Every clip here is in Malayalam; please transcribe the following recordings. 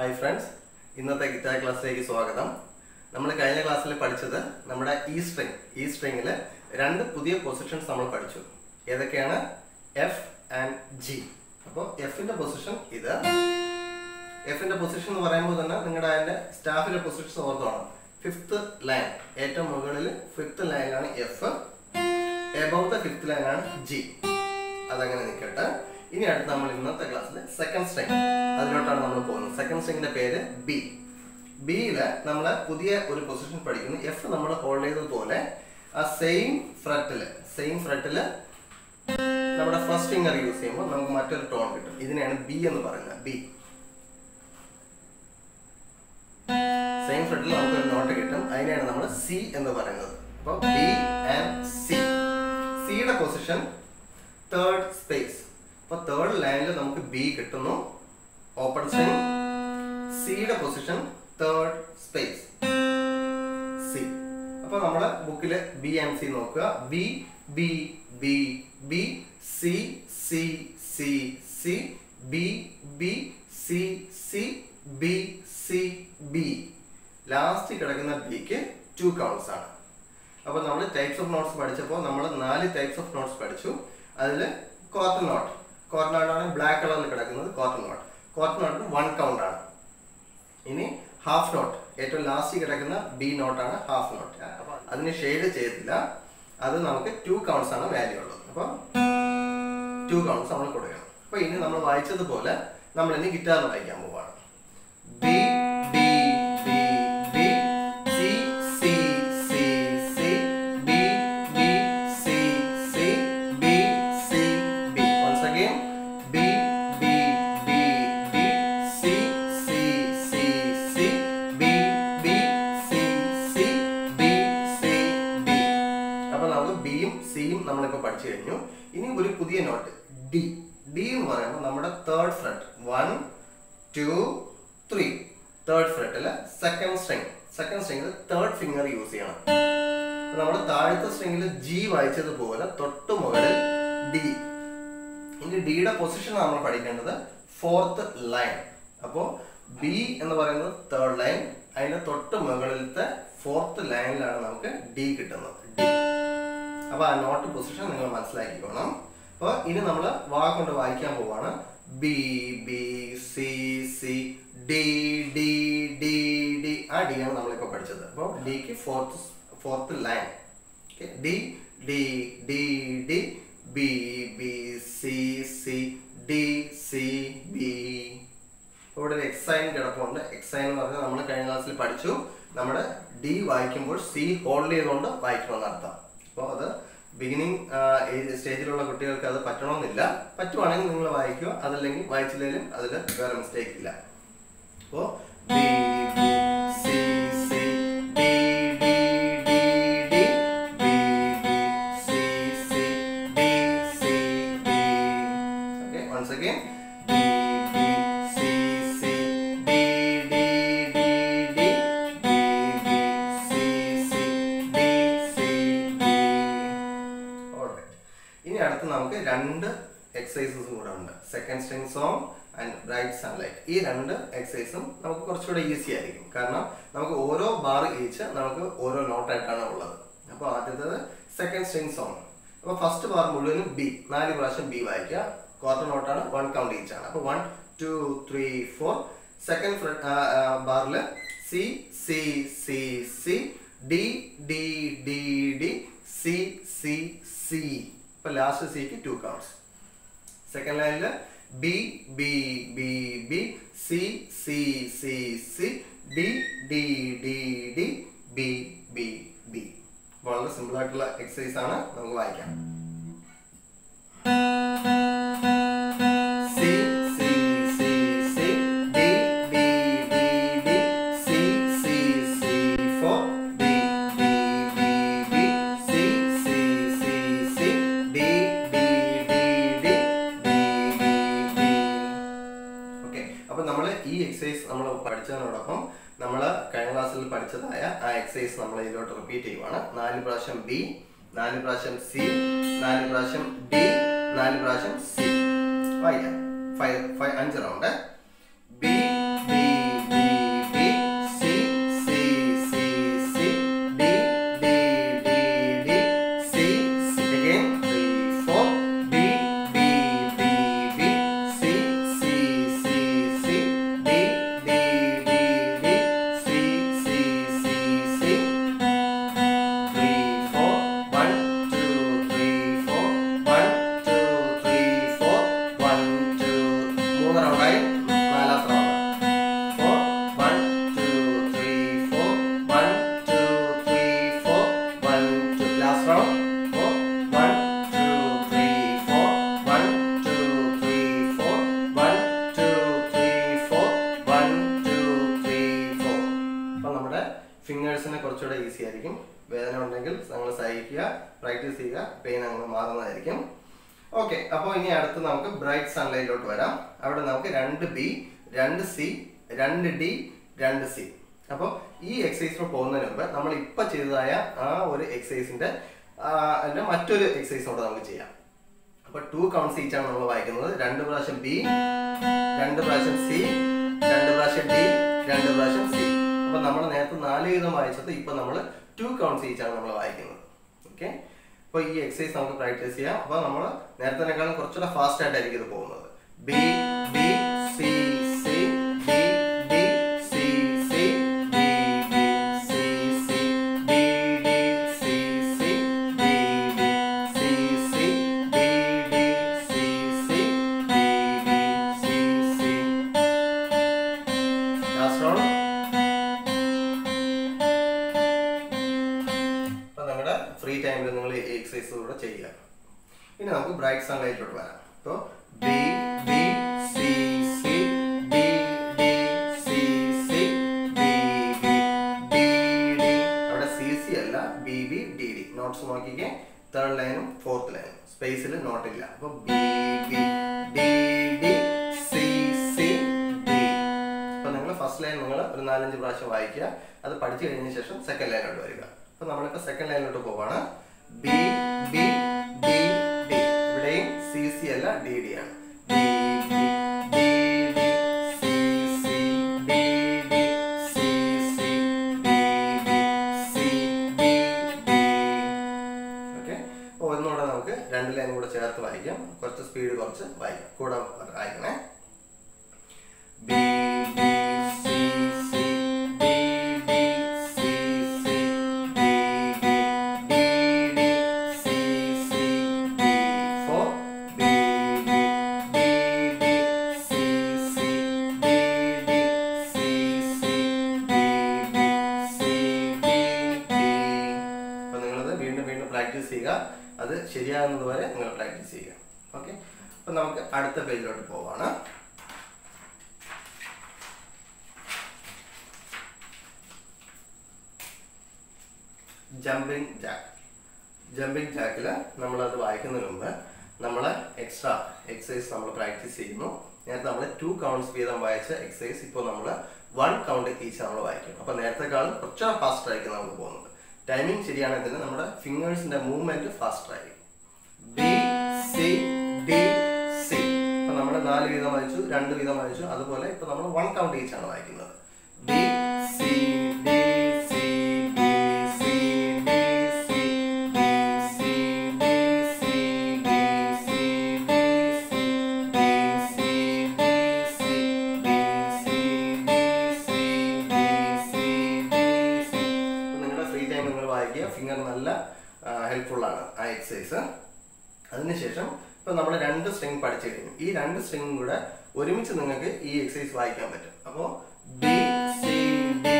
ഹായ് ഫ്രണ്ട്സ് ഇന്നത്തെ ഗിറ്റാർ ക്ലാസ്സിലേക്ക് സ്വാഗതം നമ്മൾ കഴിഞ്ഞ ക്ലാസ്സിൽ പഠിച്ചത് നമ്മുടെ ഇ സ്ട്രിങ് ഈ സ്ട്രിങ്ങിൽ രണ്ട് പുതിയ പൊസിഷൻസ് നമ്മൾ പഠിച്ചു ഏതൊക്കെയാണ് എഫ് ആൻഡ് ജി അപ്പോൾ എഫിന്റെ പൊസിഷൻ ഇത് എഫിന്റെ പൊസിഷൻ എന്ന് പറയുമ്പോൾ തന്നെ നിങ്ങളുടെ അതിന്റെ സ്റ്റാഫിന്റെ പൊസിഷൻ ഓർത്തോണം ഫിഫ്ത്ത് ലൈൻ ഏറ്റവും മുകളിൽ ഫിഫ്ത്ത് ലൈനിലാണ് എഫ് എബവ് ദ ഫിഫ്ത്ത് ലൈനാണ് ജി അതങ്ങനെ നിൽക്കട്ടെ ഇനി അടുത്ത് നമ്മൾ ഇന്നത്തെ ക്ലാസ്സിൽ സെക്കൻഡ് സ്ട്രിങ് അതിലോട്ടാണ് നമ്മൾ പോകുന്നത് സെക്കൻഡ് സ്ട്രിങ്ങിന്റെ പേര് ബി ബിയില് നമ്മൾ പുതിയ ഒരു പൊസിഷൻ പഠിക്കുന്നു എഫ് നമ്മൾ ഹോൾഡ് ചെയ്തതുപോലെ ആ സെയിം ഫ്രട്ടില് സെയിം ഫ്രട്ടില് നമ്മുടെ ഫസ്റ്റ് ഫിംഗർ യൂസ് ചെയ്യുമ്പോൾ നമുക്ക് മറ്റൊരു ടോൺ കിട്ടും ഇതിനെയാണ് ബി എന്ന് പറയുന്നത് ബി സെയിം ഫ്രട്ടിൽ നമുക്ക് ഒരു നോട്ട് കിട്ടും അതിനെയാണ് നമ്മൾ സി എന്ന് പറയുന്നത് അപ്പോൾ ബി ആൻഡ് സി സിയുടെ പൊസിഷൻ തേർഡ് സ്പേസ് അപ്പോൾ തേർഡ് ലൈനിൽ നമുക്ക് ബി കിട്ടുന്നു ഓപ്പൺ സ്ട്രിങ് സിയുടെ പൊസിഷൻ തേർഡ് സ്പേസ് സി അപ്പൊ നമ്മുടെ ബുക്കില് ബി ആൻഡ് സി നോക്കുക B B B B C C C C B B C C B C B last കിടക്കുന്ന ബിക്ക് ടു കൗണ്ട്സ് ആണ് അപ്പോൾ നമ്മൾ ടൈപ്സ് ഓഫ് നോട്ട്സ് പഠിച്ചപ്പോൾ നമ്മൾ നാല് ടൈപ്സ് ഓഫ് നോട്ട്സ് പഠിച്ചു അതിൽ കോർട്ടൺ നോട്ട് കോർട്ടൺ നോട്ടാണ് ബ്ലാക്ക് കളറിൽ കിടക്കുന്നത് കോർട്ടൺ നോട്ട് കോർട്ടൺ നോട്ടിന് വൺ കൗണ്ട് ആണ് ഇനി ഹാഫ് നോട്ട് ഏറ്റവും ലാസ്റ്റ് കിടക്കുന്ന ബി നോട്ടാണ് ഹാഫ് നോട്ട് അപ്പൊ അതിന് ഷെയ്ഡ് ചെയ്തില്ല അത് നമുക്ക് ടു കൗണ്ട്സ് ആണ് വാല്യൂ ഉള്ളത് അപ്പൊ ടു കൗണ്ട്സ് നമ്മൾ കൊടുക്കണം അപ്പൊ ഇനി നമ്മൾ വായിച്ചതുപോലെ നമ്മൾ ഇനി ഗിറ്റാർ വായിക്കാൻ പോവാണ് B B B B C C C C B B C C B C B once again B B B B C C C C B B C C B C B അപ്പൊ നമുക്ക് ബിയും സിയും നമ്മളിപ്പോ പഠിച്ചു കഴിഞ്ഞു ഇനി ഒരു പുതിയ നോട്ട് ഡി ഡി എന്ന് പറയുമ്പോൾ നമ്മുടെ third fret one two three third ഫ്രണ്ടില് സെക്കൻഡ് സ്ട്രിങ് സെക്കൻഡ് സ്ട്രിങ്ങിൽ തേർഡ് ഫിംഗർ യൂസ് ചെയ്യണം അപ്പൊ നമ്മുടെ താഴത്തെ സ്ട്രിങ്ങിൽ ജി വായിച്ചതുപോലെ തൊട്ട് മുകളിൽ ഡി ഇനി ഡിയുടെ പൊസിഷൻ നമ്മൾ പഠിക്കേണ്ടത് ഫോർത്ത് ലൈൻ അപ്പോൾ ബി എന്ന് പറയുന്നത് തേർഡ് ലൈൻ അതിന്റെ തൊട്ട് മുകളിലത്തെ ഫോർത്ത് ലൈനിലാണ് നമുക്ക് ഡി കിട്ടുന്നത് ഡി അപ്പൊ ആ നോട്ട് പൊസിഷൻ നിങ്ങൾ മനസ്സിലാക്കിക്കോണം അപ്പോൾ ഇനി നമ്മൾ വാ കൊണ്ട് വായിക്കാൻ പോവാണ് B B C C D D D D ആ ഡി ആണ് നമ്മളിപ്പോൾ പഠിച്ചത് അപ്പോൾ ഡിക്ക് fourth fourth line D D D D B B C C D C B ഇവിടെ ഒരു എക്സൈൻ കിടപ്പുണ്ട് എക്സൈൻ എന്ന് പറഞ്ഞാൽ നമ്മൾ കഴിഞ്ഞ ക്ലാസ്സിൽ പഠിച്ചു നമ്മുടെ ഡി വായിക്കുമ്പോൾ സി ഹോൾഡ് ചെയ്തുകൊണ്ട് വായിക്കണമെന്ന് അർത്ഥം അപ്പോൾ അത് ബിഗിനിങ് സ്റ്റേജിലുള്ള കുട്ടികൾക്ക് അത് പറ്റണമെന്നില്ല പറ്റുവാണെങ്കിൽ നിങ്ങൾ വായിക്കുക അതല്ലെങ്കിൽ വായിച്ചില്ലെങ്കിലും അതിൽ വേറെ മിസ്റ്റേക്ക് ഇല്ല അപ്പോൾ B B C C D D D D B B C C D C D okay once again B B C C D D D D B B C C D C D Alright. ഇനി അടുത്ത് നമുക്ക് രണ്ട് എക്സസൈസസും കൂടെ ഉണ്ട് second string song and bright sunlight ഈ രണ്ട് എക്സസൈസും നമുക്ക് കുറച്ചുകൂടെ ഈസി ആയിരിക്കും കാരണം നമുക്ക് ഓരോ ബാർ ഈച്ച് നമുക്ക് ഓരോ നോട്ടായിട്ടാണ് ഉള്ളത് അപ്പോൾ ആദ്യത്തേത് സെക്കൻഡ് സ്ട്രിങ് സോങ് അപ്പോൾ ഫസ്റ്റ് ബാർ മുഴുവനും ബി നാല് പ്രാവശ്യം ബി വായിക്കുക ക്വാർട്ടർ നോട്ടാണ് വൺ കൗണ്ട് ഈച്ച് ആണ് അപ്പോൾ one two three four second ബാറിൽ C C C C D D D D C C C ഇപ്പൊ ലാസ്റ്റ് സിക്ക് ടു കൗണ്ട്സ് സെക്കൻഡ് ലൈനിൽ B B B B C C C C D D D D B B B വളരെ സിമ്പിൾ ആയിട്ടുള്ള എക്സസൈസ് ആണ് നമുക്ക് വായിക്കാം C C C C D D D D C C C four D D D D C C C C D D D D D D okay അപ്പൊ നമ്മൾ ഈ എക്സസൈസ് നമ്മൾ പഠിച്ചതിനോടൊപ്പം നമ്മൾ കഴിഞ്ഞ ക്ലാസ്സിൽ പഠിച്ചതായ ആ എക്സസൈസ് നമ്മൾ ഇതിലോട്ട് റിപ്പീറ്റ് ചെയ്യുവാണ് നാല് പ്രാവശ്യം ബി നാല് പ്രാവശ്യം സി നാല് പ്രാവശ്യം ഡി നാല് പ്രാവശ്യം സി വായിക്കാം ഫൈവ് ഫൈവ് അഞ്ച് റൗണ്ട് ബി ബി കുറച്ചുകൂടെ ഈസി ആയിരിക്കും വേദന ഉണ്ടെങ്കിൽ നിങ്ങൾ സഹിക്കുക പ്രാക്ടീസ് ചെയ്യുക പെയിൻ അങ്ങ് മാറുന്നതായിരിക്കും ഓക്കെ അപ്പോൾ ഇനി അടുത്ത് നമുക്ക് ബ്രൈറ്റ് സൺലൈറ്റിലോട്ട് വരാം അവിടെ നമുക്ക് രണ്ട് ബി രണ്ട് സി രണ്ട് ഡി രണ്ട് സി അപ്പോൾ ഈ എക്സസൈസിന് പോകുന്നതിന് മുമ്പ് നമ്മൾ ഇപ്പം ചെയ്തതായ ആ ഒരു എക്സസൈസിന്റെ അതിന്റെ മറ്റൊരു എക്സസൈസ് കൂടെ നമുക്ക് ചെയ്യാം അപ്പൊ ടു കൗണ്ട്സ് ഈച്ച് ആണ് നമ്മൾ വായിക്കുന്നത് രണ്ട് പ്രാവശ്യം ബി രണ്ട് പ്രാവശ്യം സി രണ്ട് പ്രാവശ്യം ഡി രണ്ട് പ്രാവശ്യം സി അപ്പൊ നമ്മൾ നേരത്തെ നാല് വീതം വായിച്ചത് ഇപ്പൊ നമ്മൾ ടു കൗണ്ട്സ് ഈച്ച് ആണ് നമ്മൾ വായിക്കുന്നത് ഓക്കെ അപ്പോൾ ഈ എക്സസൈസ് നമുക്ക് പ്രാക്ടീസ് ചെയ്യാം അപ്പോൾ നമ്മൾ നേരത്തേക്കാളും കുറച്ചുകൂടെ ഫാസ്റ്റ് ആയിട്ടായിരിക്കും ഇത് പോകുന്നത് B B C C D D C C D D C C D D C C D D C C D D C C D D C C last round അപ്പൊ നമ്മുടെ ഫ്രീ ടൈമിൽ നിങ്ങൾ ഈ എക്സസൈസ് കൂടെ ചെയ്യുക ഇനി നമുക്ക് ബ്രൈറ്റ് സൺലൈറ്റിലോട്ട് വരാം അപ്പോൾ B B C C D D C C D D D D അവിടെ സി സി അല്ല B B D D notes നോക്കിക്കേ തേർഡ് ലൈനും ഫോർത്ത് ലൈനും സ്പേസിൽ നോട്ടില്ല അപ്പോൾ B B D D C C D അപ്പൊ നിങ്ങൾ ഫസ്റ്റ് ലൈൻ നിങ്ങൾ ഒരു നാലഞ്ച് പ്രാവശ്യം വായിക്കുക അത് പഠിച്ചു കഴിഞ്ഞ ശേഷം സെക്കൻഡ് ലൈനിലോട്ട് വരിക അപ്പൊ നമ്മളിപ്പോ സെക്കൻഡ് ലൈനിലോട്ട് പോവാണ് ബി ബി ഡി ഡി ഇവിടെയും സി സി അല്ല ഡി ഡി ആണ് B B D D C C D D C C D D C D D okay അപ്പോൾ ഒന്നുകൂടെ നമുക്ക് രണ്ട് ലൈൻ കൂടെ ചേർത്ത് വായിക്കാം കുറച്ച് സ്പീഡ് കുറച്ച് വായിക്കാം കൂടെ വായിക്കണേ B B C C D D C C D D D D C C D for B B D D C C D D C C D D C D D അപ്പോൾ നിങ്ങളത് വീണ്ടും വീണ്ടും പ്രാക്ടീസ് ചെയ്യുക അത് ശരിയാകുന്നത് വരെ നിങ്ങൾ പ്രാക്ടീസ് ചെയ്യുക ഓക്കെ അപ്പോൾ നമുക്ക് അടുത്ത പേജിലോട്ട് പോവാണ് ജമ്പിങ് ജാക്ക് ജമ്പിങ് ജാക്കിൽ നമ്മളത് വായിക്കുന്നതിന് മുമ്പ് നമ്മൾ എക്സ്ട്രാ എക്സസൈസ് നമ്മൾ പ്രാക്ടീസ് ചെയ്യുന്നു നേരത്തെ നമ്മൾ ടു കൗണ്ട്സ് വീതം വായിച്ച എക്സസൈസ് ഇപ്പോൾ നമ്മൾ വൺ കൗണ്ട് ഈച്ച് നമ്മൾ വായിക്കും അപ്പോൾ നേരത്തെക്കാളും കുറച്ചുകൂടെ ഫാസ്റ്റർ ആയിരിക്കും നമുക്ക് പോകുന്നത് ടൈമിംഗ് ശരിയാണെങ്കിൽ തന്നെ നമ്മുടെ ഫിംഗേഴ്സിന്റെ മൂവ്മെന്റ് ഫാസ്റ്റർ ആയിരിക്കും ബി സി ഡി സി ഇപ്പൊ നമ്മൾ നാല് വീതം വായിച്ചു രണ്ട് വീതം വായിച്ചു അതുപോലെ ഇപ്പൊ നമ്മൾ വൺ കൗണ്ട് ഈച്ച് ആണ് വായിക്കുന്നത് B C D C D C D C D C D C D C D C D C D C D C D C D C D C നിങ്ങളുടെ ഫ്രീ ടൈം നിങ്ങൾ വായിക്കുക ഫിംഗർ നല്ല ഹെൽപ്ഫുൾ ആണ് ആ എക്സസൈസ് അതിനുശേഷം ഇപ്പൊ നമ്മൾ രണ്ട് സ്ട്രിങ് പഠിച്ചു കഴിഞ്ഞു ഈ രണ്ട് സ്ട്രിങ്ങും കൂടെ ഒരുമിച്ച് നിങ്ങൾക്ക് ഈ എക്സസൈസ് വായിക്കാൻ പറ്റും അപ്പോൾ ബി സി ഡി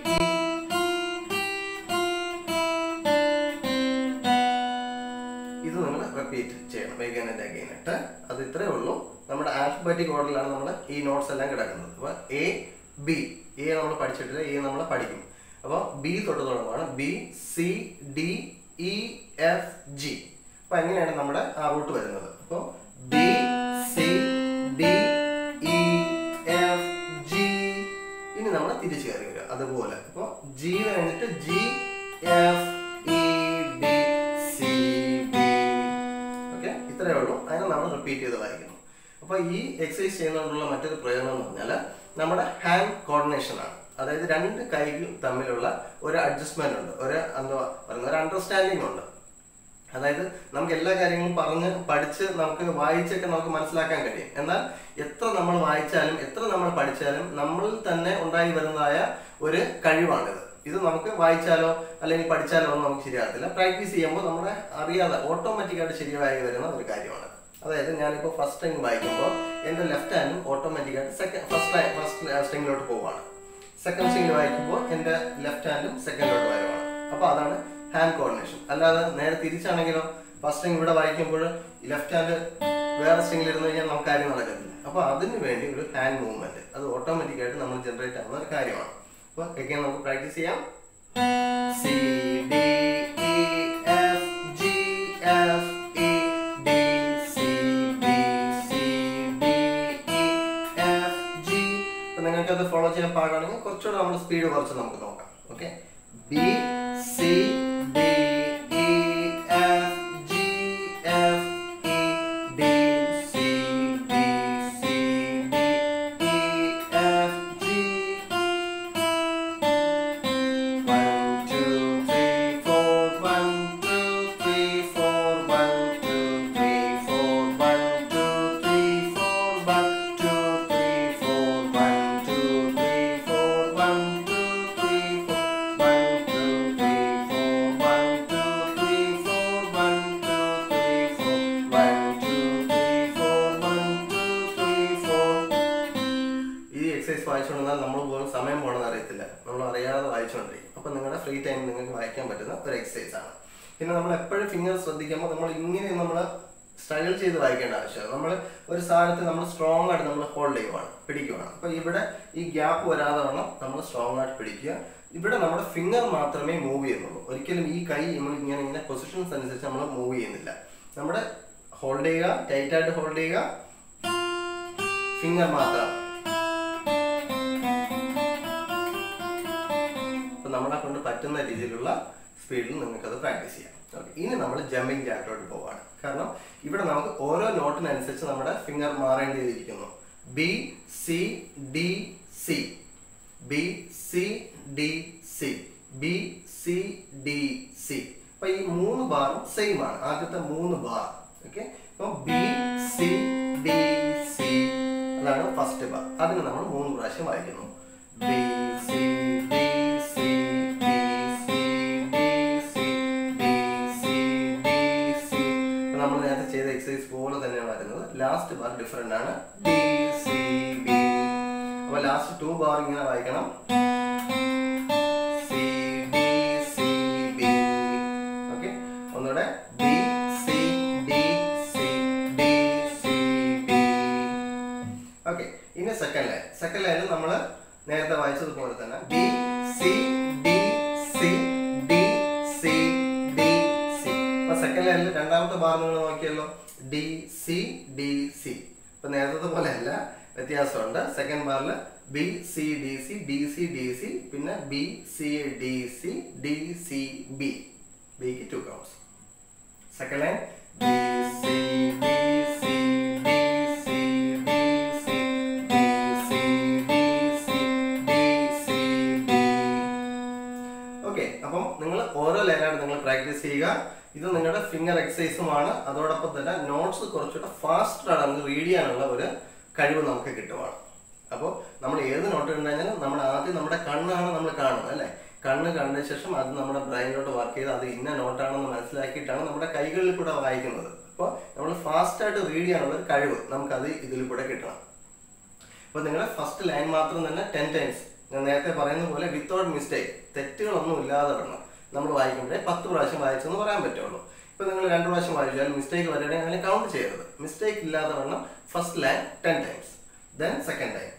ഇത് നിങ്ങൾ റിപ്പീറ്റ് ചെയ്യണം അഗൈൻ ആൻഡ് അഗൈൻ ഇട്ട് അത് ഇത്രയേ ഉള്ളൂ നമ്മുടെ ആൽഫബറ്റിക് ഓർഡറിലാണ് നമ്മൾ ഈ നോട്ട്സ് എല്ലാം കിടക്കുന്നത് അപ്പോൾ എ ബി എ നമ്മൾ പഠിച്ചിട്ടില്ല എ നമ്മൾ പഠിക്കും അപ്പോൾ ബി തൊട്ട് തുടങ്ങുകയാണ് B C D E F G അപ്പൊ എങ്ങനെയാണ് നമ്മുടെ ആ റൂട്ട് വരുന്നത് അപ്പോൾ B C D E F G ഇനി നമ്മൾ തിരിച്ചു കയറി വരിക അതുപോലെ അപ്പോൾ ജി കഴിഞ്ഞിട്ട് G F E D C D okay ഇത്രയേ ഉള്ളൂ അതിനെ നമ്മൾ റിപ്പീറ്റ് ചെയ്ത് വായിക്കുന്നു അപ്പോൾ ഈ എക്സസൈസ് ചെയ്യുന്നതുകൊണ്ടുള്ള മറ്റൊരു പ്രയോജനം എന്ന് പറഞ്ഞാൽ നമ്മുടെ ഹാൻഡ് കോർഡിനേഷൻ ആണ് അതായത് രണ്ട് കൈകൾ തമ്മിലുള്ള ഒരു അഡ്ജസ്റ്റ്മെന്റ് ഉണ്ട് ഒരു എന്താ പറയുന്ന ഒരു അണ്ടർസ്റ്റാൻഡിങ് ഉണ്ട് അതായത് നമുക്ക് എല്ലാ കാര്യങ്ങളും പറഞ്ഞ് പഠിച്ച് നമുക്ക് വായിച്ചൊക്കെ നമുക്ക് മനസ്സിലാക്കാൻ കഴിയും എന്നാൽ എത്ര നമ്മൾ വായിച്ചാലും എത്ര നമ്മൾ പഠിച്ചാലും നമ്മളിൽ തന്നെ ഉണ്ടായി വരുന്നതായ ഒരു കഴിവാണിത് ഇത് നമുക്ക് വായിച്ചാലോ അല്ലെങ്കിൽ പഠിച്ചാലോ ഒന്നും നമുക്ക് ശരിയാകത്തില്ല പ്രാക്ടീസ് ചെയ്യുമ്പോൾ നമ്മുടെ അറിയാതെ ഓട്ടോമാറ്റിക്കായിട്ട് ശരിയായി വരുന്ന ഒരു കാര്യമാണ് അതായത് ഞാനിപ്പോൾ ഫസ്റ്റ് സ്ട്രിങ് വായിക്കുമ്പോൾ എൻ്റെ ലെഫ്റ്റ് ഹാൻഡും ഓട്ടോമാറ്റിക്കായിട്ട് സെക്കൻഡ് ഫസ്റ്റ് ഫസ്റ്റ് സ്ട്രിങ്ങിലോട്ട് പോവാണ് സെക്കൻഡ് സ്ട്രിങ്ങിൽ വായിക്കുമ്പോൾ എൻ്റെ ലെഫ്റ്റ് ഹാൻഡും സെക്കൻഡിലോട്ട് വരുവാണ് അപ്പോൾ അതാണ് ഹാൻഡ് കോർഡിനേഷൻ അല്ലാതെ നേരെ തിരിച്ചാണെങ്കിലോ ഫസ്റ്റ് സ്ട്രിങ് ഇവിടെ വായിക്കുമ്പോൾ ലെഫ്റ്റ് ഹാൻഡ് വേറെ സ്ട്രിങ്ങിൽ ഇരുന്ന് കഴിഞ്ഞാൽ നമുക്ക് കാര്യം നടക്കത്തില്ല അപ്പോൾ അതിന് വേണ്ടി ഒരു ഹാൻഡ് മൂവ്മെന്റ് അത് ഓട്ടോമാറ്റിക്കായിട്ട് നമ്മൾ ജനറേറ്റ് ആവുന്ന ഒരു കാര്യമാണ് അപ്പോൾ എങ്ങനെ നമുക്ക് പ്രാക്ടീസ് ചെയ്യാം C D E F G F E D C B C D E F G അപ്പൊ നിങ്ങൾക്ക് അത് ഫോളോ ചെയ്യാൻ പാടാണെങ്കിൽ കുറച്ചുകൂടെ നമ്മൾ സ്പീഡ് കുറച്ച് നമുക്ക് നോക്കാം okay B C D E F G F E D C B C D E F G One, two, three, four. One, two, three, four. One, two, three, four. One, two, three, four. One, two, three, four. One, two, three, four. One, two, three, four. One, two, three, four. One, two, three, four. One, two, three, four. One, two, three, four. One, two, three, four. ഈ എക്സസൈസ് വായിച്ചുകൊണ്ടിരുന്നാൽ നമ്മൾ പോലും സമയം പോകണമെന്ന് അറിയത്തില്ല നമ്മൾ അറിയാതെ വായിച്ചുകൊണ്ടിരിക്കും അപ്പം നിങ്ങളുടെ ഫ്രീ ടൈം നിങ്ങൾക്ക് വായിക്കാൻ പറ്റുന്ന ഒരു എക്സസൈസ് ആണ് പിന്നെ നമ്മൾ എപ്പോഴും ഫിംഗർ ശ്രദ്ധിക്കുമ്പോൾ നമ്മൾ ഇങ്ങനെ നമ്മൾ സ്ട്രഗിൾ ചെയ്ത് വായിക്കേണ്ട ആവശ്യമില്ല നമ്മൾ ഒരു സാധനത്തെ നമ്മൾ സ്ട്രോങ് ആയിട്ട് നമ്മൾ ഹോൾഡ് ചെയ്യുവാണ് പിടിക്കുവാണ് അപ്പോൾ ഇവിടെ ഈ ഗ്യാപ്പ് വരാതെ വേണം നമ്മൾ സ്ട്രോങ് ആയിട്ട് പിടിക്കുക ഇവിടെ നമ്മുടെ ഫിംഗർ മാത്രമേ മൂവ് ചെയ്യുന്നുള്ളൂ ഒരിക്കലും ഈ കൈ നമ്മൾ ഇങ്ങനെ ഇങ്ങനെ പൊസിഷൻസ് അനുസരിച്ച് നമ്മൾ മൂവ് ചെയ്യുന്നില്ല നമ്മുടെ ഹോൾഡ് ചെയ്യുക ടൈറ്റ് ആയിട്ട് ഹോൾഡ് ചെയ്യുക ഫിംഗർ മാത്രം അപ്പൊ നമ്മളെ കൊണ്ട് പറ്റുന്ന രീതിയിലുള്ള സ്പീഡിൽ നിങ്ങൾക്ക് അത് പ്രാക്ടീസ് ചെയ്യാം ഓക്കെ ഇനി നമ്മൾ ജമ്പിങ് ജാക്കിലോട്ട് പോവാണ് കാരണം ഇവിടെ നമുക്ക് ഓരോ നോട്ടിനനുസരിച്ച് നമ്മുടെ ഫിംഗർ മാറേണ്ടിയിരിക്കുന്നു B C D C B C D C B C D C അപ്പൊ ഈ മൂന്ന് ബാറും സെയിം ആണ് ആദ്യത്തെ മൂന്ന് ബാർ ഓക്കെ അപ്പൊ ബി സി ഡി സി അതാണ് ഫസ്റ്റ് ബാർ അതിന് നമ്മൾ മൂന്ന് പ്രാവശ്യം വായിക്കുന്നു B C D C B C D C B C D C നമ്മൾ നേരത്തെ ചെയ്ത എക്സസൈസ് പോലെ തന്നെയാണ് വരുന്നത് ലാസ്റ്റ് ബാർ ഡിഫറെന്റ് ആണ് ഡി സി ബി അപ്പൊ ലാസ്റ്റ് ടു ബാർ ഇങ്ങനെ വായിക്കണം C D C B okay ഒന്നുകൂടെ B C D C D C B okay ഇനി സെക്കൻഡ് ലൈൻ സെക്കൻഡ് ലൈനിൽ നമ്മൾ നേരത്തെ വായിച്ചതുപോലെ തന്നെ D C D C D C D C അപ്പൊ സെക്കൻഡ് ലൈനിൽ രണ്ടാമത്തെ ബാർ നിങ്ങൾ നോക്കിയല്ലോ ഡി സി ഡി സി ഇപ്പൊ നേരത്തെ പോലെ അല്ല വ്യത്യാസമുണ്ട് സെക്കൻഡ് ബാറിൽ B C D C D C D C പിന്നെ B C D C D C B ബിക്ക് to counts second line B C D C D C D C D C D C D C D okay അപ്പം നിങ്ങൾ ഓരോ ലൈനായിട്ട് നിങ്ങൾ പ്രാക്ടീസ് ചെയ്യുക ഇത് നിങ്ങളുടെ ഫിംഗർ എക്സസൈസുമാണ് അതോടൊപ്പം തന്നെ നോട്ട്സ് കുറച്ചുകൂടെ ഫാസ്റ്റ് ആണ് നമുക്ക് റീഡ് ചെയ്യാനുള്ള ഒരു കഴിവ് നമുക്ക് കിട്ടുവാണ് അപ്പോൾ നമ്മൾ ഏത് നോട്ട് ഉണ്ടെങ്കിലും നമ്മൾ ആദ്യം നമ്മുടെ കണ്ണാണ് നമ്മൾ കാണുന്നത് അല്ലേ കണ്ണ് കണ്ട ശേഷം അത് നമ്മുടെ ബ്രെയിനിലോട്ട് വർക്ക് ചെയ്ത് അത് ഇന്ന നോട്ടാണെന്ന് മനസ്സിലാക്കിയിട്ടാണ് നമ്മുടെ കൈകളിൽ കൂടെ വായിക്കുന്നത് അപ്പോൾ നമ്മൾ ഫാസ്റ്റ് ആയിട്ട് റീഡ് ചെയ്യാനുള്ള ഒരു കഴിവ് നമുക്കത് ഇതിൽ കൂടെ കിട്ടണം അപ്പോൾ നിങ്ങളുടെ ഫസ്റ്റ് ലൈൻ മാത്രം തന്നെ ടെൻ ടൈംസ് ഞാൻ നേരത്തെ പറയുന്ന പോലെ വിത്തൗട്ട് മിസ്റ്റേക്ക് തെറ്റുകളൊന്നും ഇല്ലാതെ വരണം നമ്മൾ വായിക്കുമ്പോഴേ പത്ത് പ്രാവശ്യം വായിച്ചെന്ന് പറയാൻ പറ്റുള്ളൂ ഇപ്പോൾ നിങ്ങൾ രണ്ട് പ്രാവശ്യം വായിച്ചാൽ മിസ്റ്റേക്ക് വരികയാണെങ്കിൽ അങ്ങനെ കൗണ്ട് ചെയ്യരുത് മിസ്റ്റേക്ക് ഇല്ലാതെ വരണം first line ten times then second line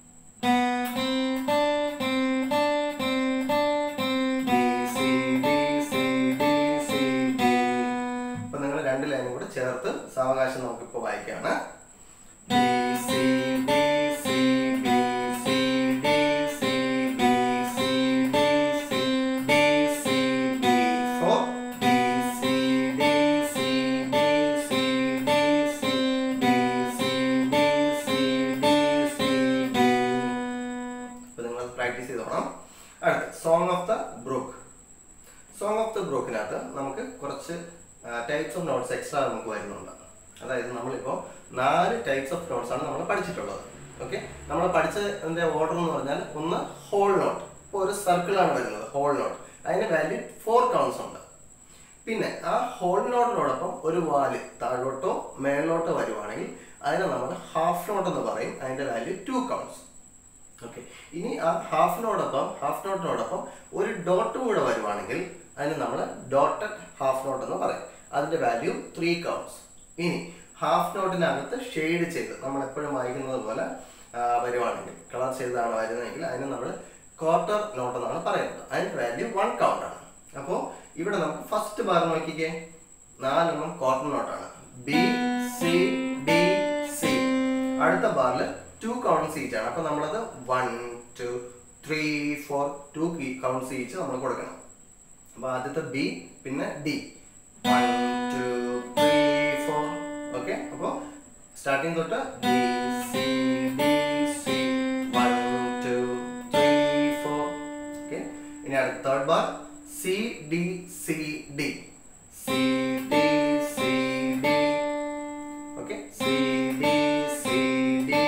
അപ്പൊ നിങ്ങൾ രണ്ട് ലൈനും കൂടെ ചേർത്ത് സാവകാശം നമുക്കിപ്പോൾ വായിക്കാണ് B, C, D, C, B, C, D, C, B, C, D, C, D, C, B. Four. B, C, D, C, D, C, D, C, D, C, D, C, D, C, D. അപ്പൊ നിങ്ങൾ പ്രാക്ടീസ് ചെയ്തോണം അടുത്ത song of the brook song of the ബ്രൂക്കിനകത്ത് നമുക്ക് കുറച്ച് ടൈപ്സ് ഓഫ് നോട്ട്സ് എക്സ്ട്രാ നമുക്ക് വരുന്നുണ്ട് അതായത് നമ്മളിപ്പോൾ നാല് ടൈപ്സ് ഓഫ് നോട്ട്സ് ആണ് നമ്മൾ പഠിച്ചിട്ടുള്ളത് ഓക്കെ നമ്മൾ പഠിച്ചതിന്റെ ഓർഡർ എന്ന് പറഞ്ഞാൽ ഒന്ന് ഹോൾ നോട്ട് ഇപ്പോൾ ഒരു സർക്കിളാണ് വരുന്നത് ഹോൾ നോട്ട് അതിന്റെ വാല്യൂ ഫോർ കൗണ്ട്സ് ഉണ്ട് പിന്നെ ആ ഹോൾ നോട്ടിനോടൊപ്പം ഒരു വാല് താഴോട്ടോ മേളിലോട്ടോ വരുവാണെങ്കിൽ അതിനെ നമ്മൾ ഹാഫ് നോട്ട് എന്ന് പറയും അതിന്റെ വാല്യൂ ടു കൗണ്ട്സ് ഓക്കെ ഇനി ആ ഹാഫിനോടൊപ്പം ഹാഫ് നോട്ടിനോടൊപ്പം ഒരു ഡോട്ടും കൂടെ വരുവാണെങ്കിൽ അതിന് നമ്മൾ ഡോട്ടഡ് ഹാഫ് നോട്ട് എന്ന് പറയും അതിന്റെ വാല്യൂ ത്രീ കൗണ്ട്സ് ഇനി ഹാഫ് നോട്ടിനകത്ത് ഷെയ്ഡ് ചെയ്ത് നമ്മൾ എപ്പോഴും വായിക്കുന്നത് പോലെ ആ, വരുവാണെങ്കിൽ കളർ ചെയ്താണ് വരുന്നതെങ്കിൽ അതിന് നമ്മൾ ക്വാർട്ടർ നോട്ട് എന്നാണ് പറയുന്നത് അതിന്റെ വാല്യൂ വൺ കൗണ്ട് ആണ് അപ്പോൾ ഇവിടെ നമുക്ക് ഫസ്റ്റ് ബാർ നോക്കിക്കേ നാലെണ്ണം ക്വാർട്ടർ നോട്ടാണ് ബി സി ഡി സി അടുത്ത ബാറിൽ ടു കൗണ്ട്സ് ഈച്ച് ആണ് അപ്പൊ നമ്മളത് one two three four two counts each നമ്മൾ കൊടുക്കണം അപ്പൊ ആദ്യത്തെ ബി പിന്നെ D one two three four okay അപ്പോൾ സ്റ്റാർട്ടിങ് തൊട്ട് B C D C one two three four okay ഇനി അടുത്ത third bar C D C D C D C D okay C D C D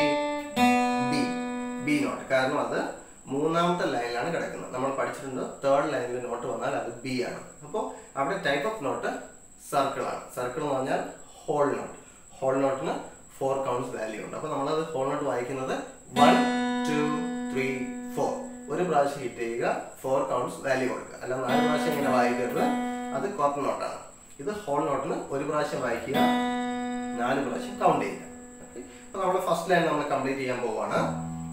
B B note കാരണം അത് മൂന്നാമത്തെ ലൈനിലാണ് കിടക്കുന്നത് നമ്മൾ പഠിച്ചിട്ടുണ്ട് തേർഡ് ലൈനിൽ നോട്ട് വന്നാൽ അത് ബി ആണ് അപ്പോൾ അവിടെ ടൈപ്പ് ഓഫ് നോട്ട് സർക്കിൾ ആണ് സർക്കിൾ എന്ന് പറഞ്ഞാൽ ഹോൾ നോട്ട് ഹോൾ നോട്ടിന് ഫോർ കൗണ്ട്സ് വാല്യൂ ഉണ്ട് അപ്പോൾ നമ്മളത് ഹോൾ നോട്ട് വായിക്കുന്നത് വൺ ടു ത്രീ ഫോർ ഒരു പ്രാവശ്യം ഹിറ്റ് ചെയ്യുക ഫോർ കൗണ്ട്സ് വാല്യൂ കൊടുക്കുക അല്ല നാല് പ്രാവശ്യം ഇങ്ങനെ വായിക്കരുത് അത് ക്വാർട്ടർ നോട്ടാണ് ഇത് ഹോൾ നോട്ടിന് ഒരു പ്രാവശ്യം വായിക്കുക നാല് പ്രാവശ്യം കൗണ്ട് ചെയ്യുക ഓക്കെ അപ്പോൾ നമ്മുടെ ഫസ്റ്റ് ലൈൻ നമ്മൾ കംപ്ലീറ്റ് ചെയ്യാൻ പോവാണ്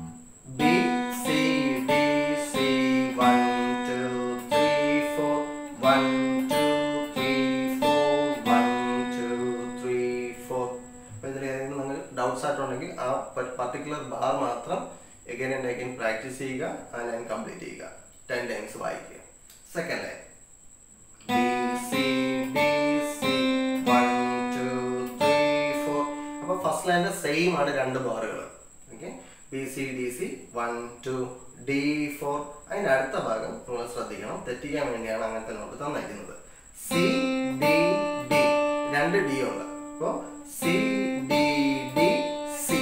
B C D C one two three four one two three four one two three four അപ്പോൾ ഇതിൽ ഏതെങ്കിലും നിങ്ങൾ ഡൗട്ട്സ് ആയിട്ടുണ്ടെങ്കിൽ ആ പർട്ടിക്കുലർ ബാർ മാത്രം എഗൈൻ ആൻഡ് അഗൈൻ പ്രാക്ടീസ് ചെയ്യുക ആ ലൈൻ കംപ്ലീറ്റ് ചെയ്യുക ടെൻ ടൈംസ് വായിക്കുക second line B C D C one two three four അപ്പോൾ ഫസ്റ്റ് ലൈനിന്റെ സെയിം ആണ് രണ്ട് ബാറുകൾ okay B C D C one two D four അതിന്റെ അടുത്ത ഭാഗം നിങ്ങൾ ശ്രദ്ധിക്കണം തെറ്റിക്കാൻ വേണ്ടിയാണ് അങ്ങനത്തെ നോട്ട് തന്നിരിക്കുന്നത് സി ഡി ഡി രണ്ട് ഡി ഉണ്ട് അപ്പോൾ C D D C